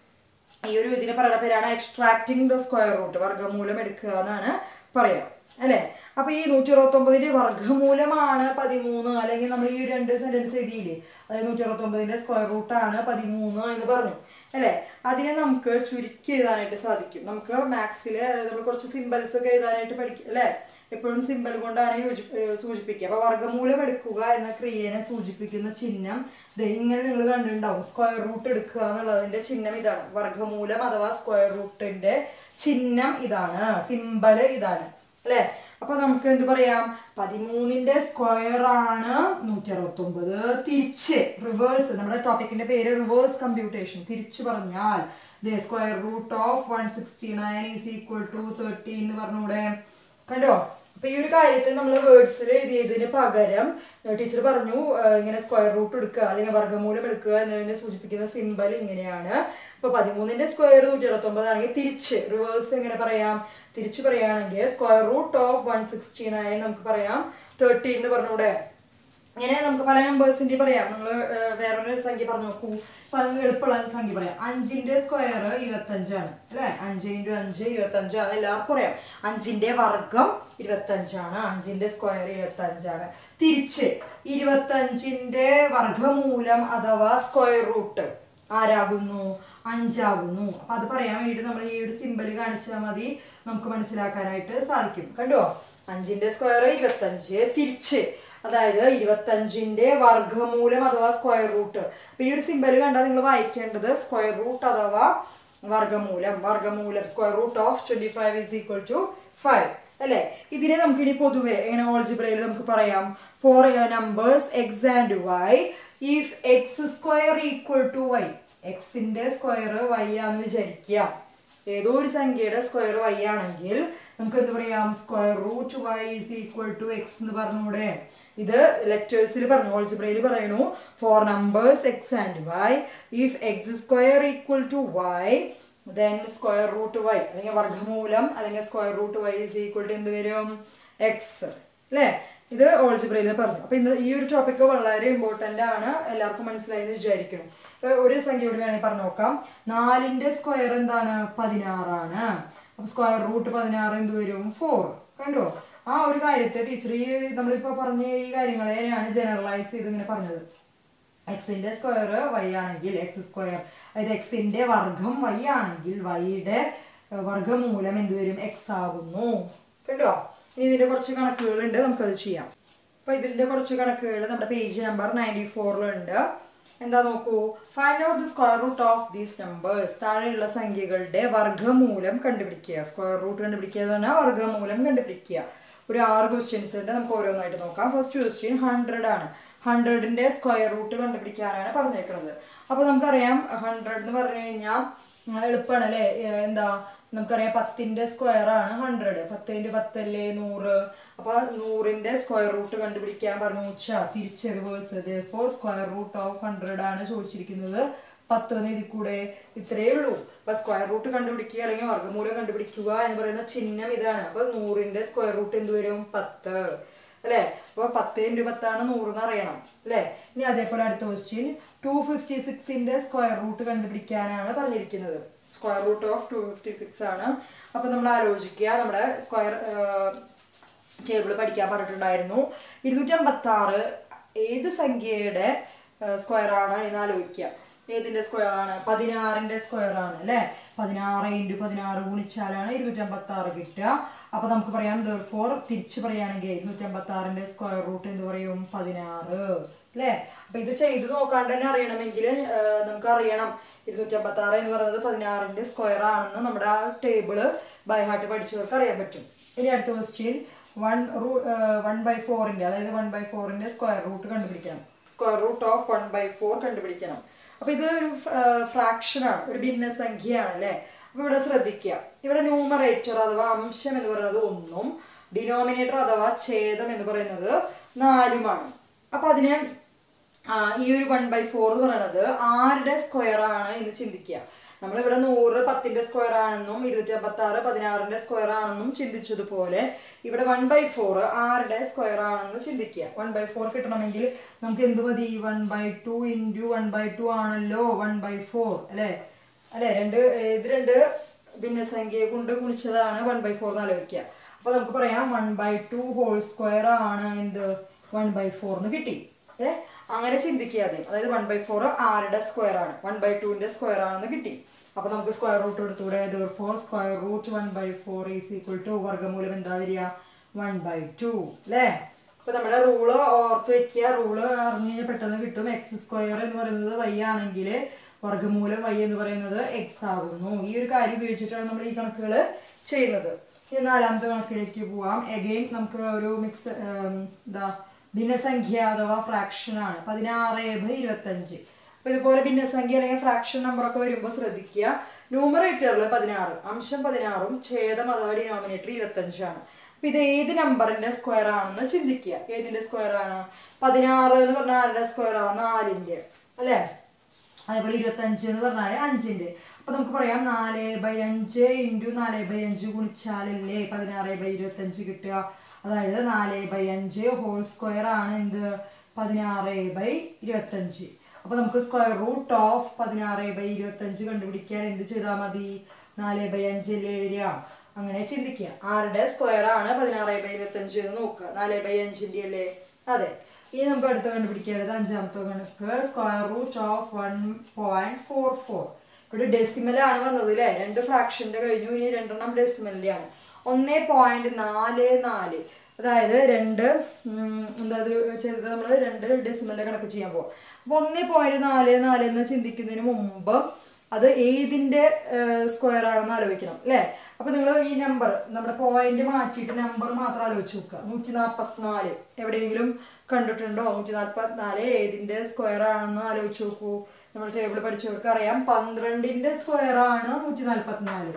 ഈ ഒരു ഇതിനെ പറയുന്ന പേരാണ് എക്സ്ട്രാക്ടിങ് ദ സ്ക്വയർ റൂട്ട് വർഗമൂലം എടുക്കുക എന്നാണ് പറയാം അല്ലെ അപ്പൊ ഈ നൂറ്റി അറുപത്തി ഒമ്പതിന്റെ വർഗമൂലമാണ് പതിമൂന്ന് അല്ലെങ്കിൽ നമ്മൾ ഈ ഒരു രണ്ട് സെന്റൻസ് എഴുതിയില്ലേ അതായത് നൂറ്റി അറുപത്തി ഒമ്പതിന്റെ സ്ക്വയർ റൂട്ടാണ് പതിമൂന്ന് എന്ന് പറഞ്ഞു അല്ലെ അതിനെ നമുക്ക് ചുരുക്കി എഴുതാനായിട്ട് സാധിക്കും നമുക്ക് മാത്സിൽ നമ്മൾ കുറച്ച് സിമ്പൽസ് ഒക്കെ എഴുതാനായിട്ട് പഠിക്കും അല്ലെ എപ്പോഴും സിമ്പൽ കൊണ്ടാണ് യോജി ഏഹ് സൂചിപ്പിക്കുക അപ്പൊ വർഗമൂലം എടുക്കുക എന്ന ക്രിയനെ സൂചിപ്പിക്കുന്ന ചിഹ്നം ദേ ഇങ്ങനെ നിങ്ങൾ കണ്ടിട്ടുണ്ടാവും സ്ക്വയർ റൂട്ട് എടുക്കുക എന്നുള്ളതിന്റെ ചിഹ്നം ഇതാണ് വർഗമൂലം അഥവാ സ്ക്വയർ റൂട്ടിന്റെ ചിഹ്നം ഇതാണ് സിമ്പൽ ഇതാണ് അല്ലെ അപ്പൊ നമുക്ക് എന്ത് പറയാം പതിമൂന്നിന്റെ സ്ക്വയർ ആണ് നൂറ്റി അറുപത്തി ഒമ്പത് തിരിച്ച് റിവേഴ്സ് നമ്മുടെ ടോപ്പിക്കിന്റെ പേര് റിവേഴ്സ് കമ്പ്യൂട്ടേഷൻ തിരിച്ചു പറഞ്ഞാൽ the square root of one sixty nine is equal to thirty എന്ന് പറഞ്ഞൂടെ കണ്ടോ അപ്പൊ ഈ ഒരു കാര്യത്തിൽ നമ്മൾ വേർഡ്സിൽ എഴുതിയതിന് പകരം ടീച്ചർ പറഞ്ഞു ആ, ഇങ്ങനെ സ്ക്വയർ റൂട്ട് എടുക്കുക അല്ലെങ്കിൽ വർഗ്ഗമൂലം എടുക്കുക എന്നതിനെ സൂചിപ്പിക്കുന്ന സിമ്പൽ ഇങ്ങനെയാണ് അപ്പൊ പതിമൂന്നിന്റെ സ്ക്വയർ നൂറ്റി ഇരുപത്തി ആണെങ്കിൽ തിരിച്ച് റിവേഴ്സ് എങ്ങനെ പറയാം തിരിച്ചു പറയുകയാണെങ്കിൽ square root of one sixty nine നമുക്ക് പറയാം തേർട്ടി എന്ന് പറഞ്ഞൂടെ ഇങ്ങനെ നമുക്ക് പല നമ്പേഴ്സിന്റെ പറയാം നിങ്ങൾ വേറൊരു സംഖ്യ പറഞ്ഞു നോക്കൂ അപ്പൊ അത് എളുപ്പമുള്ള സംഖ്യ പറയാം അഞ്ചിന്റെ സ്ക്വയർ ഇരുപത്തഞ്ചാണ് അല്ലെ അഞ്ച് ഇൻറ്റു അഞ്ച് ഇരുപത്തഞ്ചാണ് എല്ലാവർക്കും അറിയാം അഞ്ചിന്റെ വർഗം ഇരുപത്തഞ്ചാണ് അഞ്ചിന്റെ സ്ക്വയർ ഇരുപത്തഞ്ചാണ് തിരിച്ച് ഇരുപത്തഞ്ചിന്റെ വർഗമൂലം അഥവാ സ്ക്വയർ റൂട്ട് ആരാകുന്നു അഞ്ചാകുന്നു അപ്പൊ അത് പറയാൻ വേണ്ടിയിട്ട് നമ്മൾ ഈ ഒരു സിമ്പൽ കാണിച്ചാൽ മതി നമുക്ക് മനസ്സിലാക്കാനായിട്ട് സാധിക്കും കണ്ടോ അഞ്ചിന്റെ സ്ക്വയർ ഇരുപത്തഞ്ച് തിരിച്ച് അതായത് ഇരുപത്തഞ്ചിന്റെ വർഗമൂലം അഥവാ സ്ക്വയർ റൂട്ട് അപ്പൊ ഈ ഒരു സിമ്പൽ കണ്ടാൽ നിങ്ങൾ വായിക്കേണ്ടത് സ്ക്വയർ റൂട്ട് അഥവാ വർഗമൂലം വർഗമൂലം square root of twenty five is equal to five അല്ലെ ഇതിനെ നമുക്ക് ഇനി പൊതുവെ എങ്ങനെ ഓൾജിബ്രയിൽ നമുക്ക് പറയാം for numbers x and y if x square equal to y എക്സിന്റെ സ്ക്വയർ വൈ ആണെന്ന് വിചാരിക്കുക ഏതോ ഒരു സംഖ്യയുടെ സ്ക്വയർ വൈ ആണെങ്കിൽ നമുക്ക് എന്ത് പറയാം square root y is equal to x എന്ന് പറഞ്ഞൂടെ ഇത് ലെറ്റേഴ്സിൽ പറഞ്ഞു ഓൾജിബ്രയിൽ പറയണു for numbers x and y if x square equal to y then square root y അല്ലെങ്കിൽ വർഗ്ഗമൂലം അല്ലെങ്കിൽ square root y is equal to എന്ത് വരും എക്സ് അല്ലേ ഇത് ഓൾജിബ്രയിൽ പറഞ്ഞു അപ്പൊ ഇന്ന് ഈ ഒരു ടോപ്പിക്ക് വളരെ ഇമ്പോർട്ടന്റ് ആണ് എല്ലാവർക്കും മനസ്സിലായി എന്ന് വിചാരിക്കുന്നു ഇപ്പൊ ഒരു സംഖ്യ കൂടി വേണമെങ്കിൽ പറഞ്ഞു നോക്കാം നാലിന്റെ സ്ക്വയർ എന്താണ് പതിനാറാണ് അപ്പൊ സ്ക്വയർ റൂട്ട് പതിനാറ് എന്ത് വരും ഫോർ കണ്ടോ ആ ഒരു കാര്യത്തെ ടീച്ചർ ഈ നമ്മളിപ്പോ പറഞ്ഞ ഈ കാര്യങ്ങളെയാണ് ജനറലൈസ് ചെയ്ത് ഇങ്ങനെ പറഞ്ഞത് എക്സിന്റെ സ്ക്വയർ വൈ ആണെങ്കിൽ എക്സ് സ്ക്വയർ അതായത് എക്സിന്റെ വർഗം വൈ ആണെങ്കിൽ വൈയുടെ വർഗമൂലം എന്ത് വരും എക്സ് ആകുന്നു കണ്ടോ ഇനി ഇതിന്റെ കുറച്ച് കണക്കുകളുണ്ട് നമുക്കത് ചെയ്യാം അപ്പൊ ഇതിന്റെ കുറച്ച് കണക്കുകൾ നമ്മുടെ പേജ് നമ്പർ നയൻറ്റി ഫോറിലുണ്ട് എന്താ നോക്കൂ find out the square root of these numbers താഴെയുള്ള സംഖ്യകളുടെ വർഗ്ഗമൂലം കണ്ടുപിടിക്കുക സ്ക്വയർ റൂട്ട് കണ്ടുപിടിക്കുക എന്ന് പറഞ്ഞാൽ വർഗ്ഗമൂലം കണ്ടുപിടിക്കുക ഒരു ആറ് ക്വസ്റ്റ്യൻസ് ഉണ്ട് നമുക്ക് ഓരോന്നായിട്ട് നോക്കാം ഫസ്റ്റ് ക്വസ്റ്റ്യൻ ഹൺഡ്രഡ് ആണ് ഹൺഡ്രഡിന്റെ സ്ക്വയർ റൂട്ട് കണ്ടുപിടിക്കാനാണ് പറഞ്ഞേക്കുന്നത് അപ്പൊ നമുക്കറിയാം ഹൺഡ്രഡ് എന്ന് പറഞ്ഞു കഴിഞ്ഞാൽ എളുപ്പമാണ് അല്ലേ ഏഹ് എന്താ നമുക്കറിയാം പത്തിന്റെ സ്ക്വയർ ആണ് ഹൺഡ്രഡ് പത്തിന്റെ പത്തല്ലേ നൂറ് അപ്പൊ നൂറിന്റെ സ്ക്വയർ റൂട്ട് കണ്ടുപിടിക്കാൻ പറഞ്ഞു ഉച്ച തിരിച്ച് reverse for square root of hundred ആണ് ചോദിച്ചിരിക്കുന്നത് പത്ത് എന്ന് ഇതിൽ കൂടെ ഇത്രയേ ഉള്ളൂ അപ്പൊ സ്ക്വയർ റൂട്ട് കണ്ടുപിടിക്കുക അല്ലെങ്കിൽ വർഗ്ഗമൂലം കണ്ടുപിടിക്കുക എന്ന് പറയുന്ന ചിഹ്നം ഇതാണ് അപ്പൊ നൂറിന്റെ സ്ക്വയർ റൂട്ട് എന്ത് വരും പത്ത് അല്ലെ അപ്പൊ പത്ത് ഇൻറ്റു പത്താണ് നൂറ് എന്ന് അറിയണം അല്ലെ ഇനി അതേപോലെ അടുത്ത ക്വസ്റ്റ്യൻ ടു ഫിഫ്റ്റി സിക്സിന്റെ സ്ക്വയർ റൂട്ട് കണ്ടുപിടിക്കാനാണ് പറഞ്ഞിരിക്കുന്നത് square root of two fifty six ആണ് അപ്പൊ നമ്മൾ ആലോചിക്കുക നമ്മുടെ സ്ക്വയർ ടേബിൾ പഠിക്കാൻ പറഞ്ഞിട്ടുണ്ടായിരുന്നു ഇരുന്നൂറ്റമ്പത്തി ആറ് ഏത് സംഖ്യയുടെ സ്ക്വയർ ആണ് എന്ന് ആലോചിക്കുക ഏതിന്റെ സ്ക്വയർ ആണ് പതിനാറിന്റെ സ്ക്വയർ ആണ് അല്ലെ പതിനാറ് ഇൻറ്റു പതിനാറ് ഗുണിച്ചാലാണ് ഇരുന്നൂറ്റമ്പത്തി ആറ് കിട്ടുക അപ്പൊ നമുക്ക് പറയാം ഫോർ തിരിച്ചു പറയുകയാണെങ്കിൽ ഇരുന്നൂറ്റമ്പത്തി ആറിന്റെ സ്ക്വയർ റൂട്ട് എന്ന് പറയും പതിനാറ് അല്ലേ അപ്പൊ ഇത് ചെയ്ത് നോക്കാണ്ട് തന്നെ അറിയണമെങ്കിൽ നമുക്ക് അറിയണം ഇരുന്നൂറ്റമ്പത്തി ആറ് എന്ന് പറയുന്നത് പതിനാറിന്റെ സ്ക്വയർ ആണെന്ന് നമ്മുടെ ആ ടേബിള് ബൈ ഹാർട്ട് പഠിച്ചവർക്ക് അറിയാൻ പറ്റും ഇനി അടുത്ത ക്വസ്റ്റ്യൻ വൺ റൂ വൺ ബൈ ഫോറിന്റെ അതായത് വൺ ബൈ ഫോറിന്റെ സ്ക്വയർ റൂട്ട് കണ്ടുപിടിക്കണം square root of one by four കണ്ടുപിടിക്കണം അപ്പൊ ഇത് ഒരു ഫ്രാക്ഷൻ ആണ് ഒരു ഭിന്നസംഖ്യയാണ് അല്ലേ അപ്പൊ ഇവിടെ ശ്രദ്ധിക്കുക ഇവിടെ ന്യൂമറേറ്റർ അഥവാ അംശം എന്ന് പറയുന്നത് ഒന്നും ഡിനോമിനേറ്റർ അഥവാ ഛേദം എന്ന് പറയുന്നത് നാലുമാണ് അപ്പൊ അതിനെ ആ, ഈ ഒരു വൺ ബൈ ഫോർ എന്ന് പറയുന്നത് ആരുടെ സ്ക്വയർ ആണ് എന്ന് ചിന്തിക്കുക നമ്മളിവിടെ നൂറ് പത്തിന്റെ സ്ക്വയർ ആണെന്നും ഇരുന്നൂറ്റി അമ്പത്തി ആറ് പതിനാറിന്റെ സ്ക്വയർ ആണെന്നും ചിന്തിച്ചതുപോലെ ഇവിടെ വൺ ബൈ ഫോർ ആരുടെ സ്ക്വയർ ആണെന്ന് ചിന്തിക്കുക വൺ ബൈ ഫോർ കിട്ടണമെങ്കിൽ നമുക്ക് എന്ത് മതി one by two into one by two ആണല്ലോ വൺ ബൈ ഫോർ അല്ലേ അല്ലെ രണ്ട് ഇത് രണ്ട് ഭിന്നസംഖ്യയെ കൊണ്ട് ഗുണിച്ചതാണ് വൺ ബൈ ഫോർ എന്ന് ആലോചിക്കുക അപ്പൊ നമുക്ക് പറയാം one by two whole square ആണ് എന്ത് വൺ ബൈ ഫോർ എന്ന് കിട്ടി ഏ അങ്ങനെ ചിന്തിക്കുക ആദ്യം അതായത് വൺ ബൈ ഫോർ ആരുടെ സ്ക്വയർ ആണ് വൺ ബൈ ടുവിന്റെ സ്ക്വയർ ആണെന്ന് കിട്ടി അപ്പൊ നമുക്ക് സ്ക്വയർ റൂട്ട് എടുത്തൂടെ for square root one by four is equal to വർഗ്ഗമൂലം എന്താ വരിക വൺ ബൈ ടു അല്ലേ അപ്പൊ നമ്മുടെ റൂള് ഓർത്ത് വെക്കുക റൂള് അറിഞ്ഞു കഴിഞ്ഞാൽ പെട്ടെന്ന് കിട്ടും എക്സ് സ്ക്വയർ എന്ന് പറയുന്നത് വൈ ആണെങ്കിൽ വർഗ്ഗമൂലം വൈ എന്ന് പറയുന്നത് എക്സ് ആകുന്നു ഈ ഒരു കാര്യം ഉപയോഗിച്ചിട്ടാണ് നമ്മൾ ഈ കണക്കുകൾ ചെയ്യുന്നത് ഇനി നാലാമത്തെ കണക്കിലേക്ക് പോവാം എഗെയിൻ നമുക്ക് ഒരു മിക്സ് എന്താ ഭിന്നസംഖ്യ അഥവാ ഫ്രാക്ഷൻ ആണ് പതിനാറ് ബൈ ഇരുപത്തഞ്ച് അപ്പൊ ഇതുപോലെ ഭിന്നസംഖ്യ അല്ലെങ്കിൽ ഫ്രാക്ഷൻ നമ്പർ ഒക്കെ വരുമ്പോൾ ശ്രദ്ധിക്കുക ന്യൂമറേറ്ററിൽ പതിനാറ് അംശം പതിനാറും ഛേദം അഥവാ ഡിനോമിനേറ്റർ ഇരുപത്തഞ്ചാണ് അപ്പൊ ഇത് ഏത് നമ്പറിന്റെ സ്ക്വയർ ആണെന്ന് ചിന്തിക്കുക ഏതിന്റെ സ്ക്വയർ ആണ് പതിനാറ് എന്ന് പറഞ്ഞാൽ ആരുടെ സ്ക്വയർ ആണ് നാലിന്റെ അല്ലേ അതേപോലെ ഇരുപത്തഞ്ച് എന്ന് പറഞ്ഞാൽ അഞ്ചിന്റെ അപ്പൊ നമുക്ക് പറയാം നാല് ബൈ അഞ്ച് ഇൻറ്റു നാല് ബൈ അഞ്ച് ഗുണിച്ചാലല്ലേ പതിനാറ് ബൈ ഇരുപത്തഞ്ച് കിട്ടുക അതായത് നാല് ബൈ അഞ്ച് ഹോൾ സ്ക്വയർ ആണ് എന്ത് പതിനാറ് ബൈ ഇരുപത്തഞ്ച് അപ്പൊ നമുക്ക് സ്ക്വയർ റൂട്ട് ഓഫ് പതിനാറ് ബൈ ഇരുപത്തഞ്ച് കണ്ടുപിടിക്കാൻ എന്ത് ചെയ്താൽ മതി നാല് ബൈ അഞ്ചല്ലേ വരിക അങ്ങനെ ചിന്തിക്കുക ആരുടെ സ്ക്വയർ ആണ് പതിനാറ് ബൈ ഇരുപത്തഞ്ച് എന്ന് നോക്കുക നാല് ബൈ അഞ്ചിന്റെ അല്ലേ അതെ ഇനി നമുക്ക് അടുത്ത കണ്ടുപിടിക്കേണ്ടത് അഞ്ചാമത്തെ കണക്ക് square root of one point four four ഇവിടെ ഡെസിമൽ ആണ് വന്നത് അല്ലേ രണ്ട് ഫ്രാക്ഷന്റെ കഴിഞ്ഞു ഇനി രണ്ടെണ്ണം ഡെസിമലിന്റെ ആണ് ഒന്നേ പോയിന്റ് നാല് നാല് അതായത് രണ്ട് ഉം, എന്താ അത് ചെയ്തത് നമ്മൾ രണ്ട് ഡെസിമലിന്റെ കണക്ക് ചെയ്യാൻ പോകും അപ്പൊ ഒന്നേ പോയിന്റ് നാല് നാല് എന്ന് ചിന്തിക്കുന്നതിന് മുമ്പ് അത് ഏതിന്റെ സ്ക്വയർ ആണെന്ന് ആലോചിക്കണം അല്ലേ അപ്പൊ നിങ്ങൾ ഈ നമ്പർ നമ്മുടെ പോയിന്റ് മാറ്റിയിട്ട് നമ്പർ മാത്രം ആലോചിച്ച് നോക്കുക നൂറ്റി നാൽപ്പത്തിനാല് എവിടെയെങ്കിലും കണ്ടിട്ടുണ്ടോ നൂറ്റി നാൽപ്പത്തിനാല് ഏതിന്റെ സ്ക്വയർ ആണെന്ന് ആലോചിച്ച് നോക്കൂ നമ്മൾ ടേബിൾ പഠിച്ചവർക്ക് അറിയാം പന്ത്രണ്ടിന്റെ സ്ക്വയർ ആണ് നൂറ്റി നാൽപ്പത്തിനാല്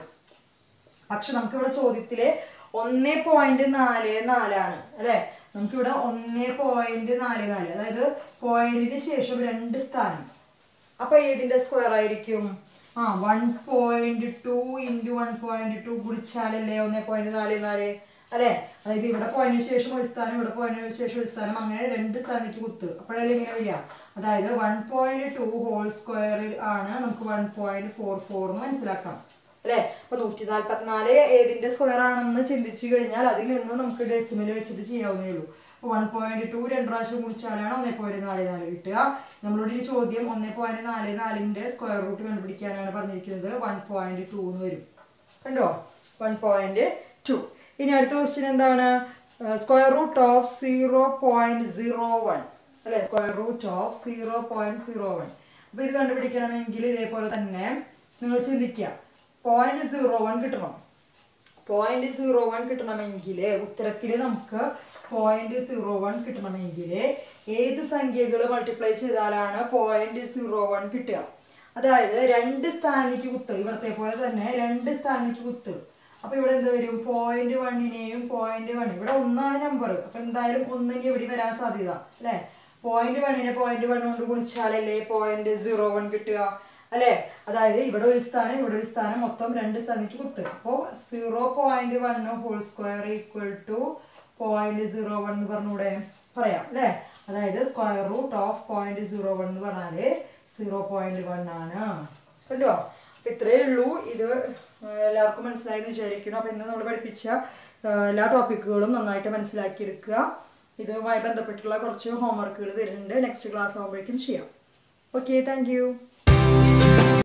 പക്ഷെ നമുക്കിവിടെ ചോദ്യത്തില് ഒന്നേ പോയിന്റ് നാല് നാലാണ് അല്ലെ നമുക്കിവിടെ ഒന്നേ പോയിന്റ് നാല് നാല് അതായത് പോയിന്റിന് ശേഷം രണ്ട് സ്ഥാനം അപ്പൊ ഏതിന്റെ സ്ക്വയർ ആയിരിക്കും ആ one point two into one point two ഗുണിച്ചാലല്ലേ ഒന്നേ പോയിന്റ് നാല് നാല് അല്ലെ അതായത് ഇവിടെ പോയിന്റിന് ശേഷം ഒരു സ്ഥാനം ഇവിടെ പോയിന്റിന് ശേഷം ഒരു സ്ഥാനം അങ്ങനെ രണ്ട് സ്ഥാനത്തേക്ക് കുത്ത് അപ്പോഴല്ലേ ഇങ്ങനെ വരിക അതായത് വൺ പോയിന്റ് ടു ഹോൾ സ്ക്വയറിൽ ആണ് നമുക്ക് വൺ പോയിന്റ് ഫോർ ഫോർ എന്ന് മനസ്സിലാക്കാം അല്ലെ അപ്പൊ നൂറ്റി നാല്പത്തിനാല് ഏതിന്റെ സ്ക്വയർ ആണെന്ന് ചിന്തിച്ചു കഴിഞ്ഞാൽ അതിൽ നിന്ന് നമുക്ക് ഡെസിമൽ വെച്ചിട്ട് ചെയ്യാവുന്നേ ഉള്ളൂ അപ്പൊ വൺ പോയിന്റ് ടു രണ്ട് പ്രാവശ്യം കുടിച്ചാലാണ് ഒന്നേ പോയിന്റ് നാല് നാല് കിട്ടുക നമ്മളോട് ഈ ചോദ്യം ഒന്നേ പോയിന്റ് നാല് നാലിന്റെ സ്ക്വയർ റൂട്ട് കണ്ടുപിടിക്കാനാണ് പറഞ്ഞിരിക്കുന്നത് വൺ പോയിന്റ് ടു എന്ന് വരും കണ്ടോ വൺ പോയിന്റ് ടു ഇനി അടുത്ത ക്വസ്റ്റ്യൻ എന്താണ് square root of zero point zero one അല്ലെ square root of zero point zero one അപ്പൊ ഇത് കണ്ടുപിടിക്കണമെങ്കിൽ ഇതേപോലെ തന്നെ നിങ്ങൾ ചിന്തിക്കുക പോയിന്റ് സീറോ വൺ കിട്ടണം പോയിന്റ് സീറോ വൺ കിട്ടണമെങ്കിൽ ഉത്തരത്തിൽ നമുക്ക് പോയിന്റ് സീറോ വൺ കിട്ടണമെങ്കിൽ ഏത് സംഖ്യകൾ മൾട്ടിപ്ലൈ ചെയ്താലാണ് പോയിന്റ് സീറോ വൺ കിട്ടുക അതായത് രണ്ട് സ്ഥാനിക്ക് കുത്ത് ഇവിടത്തെ പോലെ തന്നെ രണ്ട് സ്ഥാനിക്ക് കുത്ത് അപ്പൊ ഇവിടെ എന്ത് വരും പോയിന്റ് വണ്ണിനെയും പോയിന്റ് വൺ ഇവിടെ ഒന്നാണ് നമ്പർ അപ്പൊ എന്തായാലും ഒന്നിന് ഇവിടെ വരാൻ സാധ്യത അല്ലെ പോയിന്റ് വണ്ണിനെ പോയിന്റ് വൺ കൊണ്ട് ഗുണിച്ചാലല്ലേ പോയിന്റ് സീറോ വൺ കിട്ടുക അല്ലെ അതായത് ഇവിടെ ഒരു സ്ഥാനം ഇവിടെ ഒരു സ്ഥാനം മൊത്തം രണ്ട് സ്ഥാനക്ക് കുത്ത് അപ്പോൾ zero point one whole square equal to point zero one എന്ന് പറഞ്ഞൂടെ പറയാം അല്ലെ അതായത് square root of point zero one എന്ന് പറഞ്ഞാല് സീറോ പോയിന്റ് വൺ ആണ് കണ്ടോ അപ്പൊ ഇത്രയേ ഉള്ളൂ ഇത് ഏഹ് എല്ലാവർക്കും മനസ്സിലായി എന്ന് വിചാരിക്കുന്നു അപ്പൊ ഇന്ന് നമ്മൾ പഠിപ്പിച്ച ഏഹ് എല്ലാ ടോപ്പിക്കുകളും നന്നായിട്ട് മനസ്സിലാക്കിയെടുക്കുക ഇതുമായി ബന്ധപ്പെട്ടുള്ള കുറച്ച് ഹോംവർക്കുകൾ തരുന്നുണ്ട് നെക്സ്റ്റ് ക്ലാസ് ആകുമ്പോഴേക്കും ചെയ്യാം ഓക്കെ താങ്ക്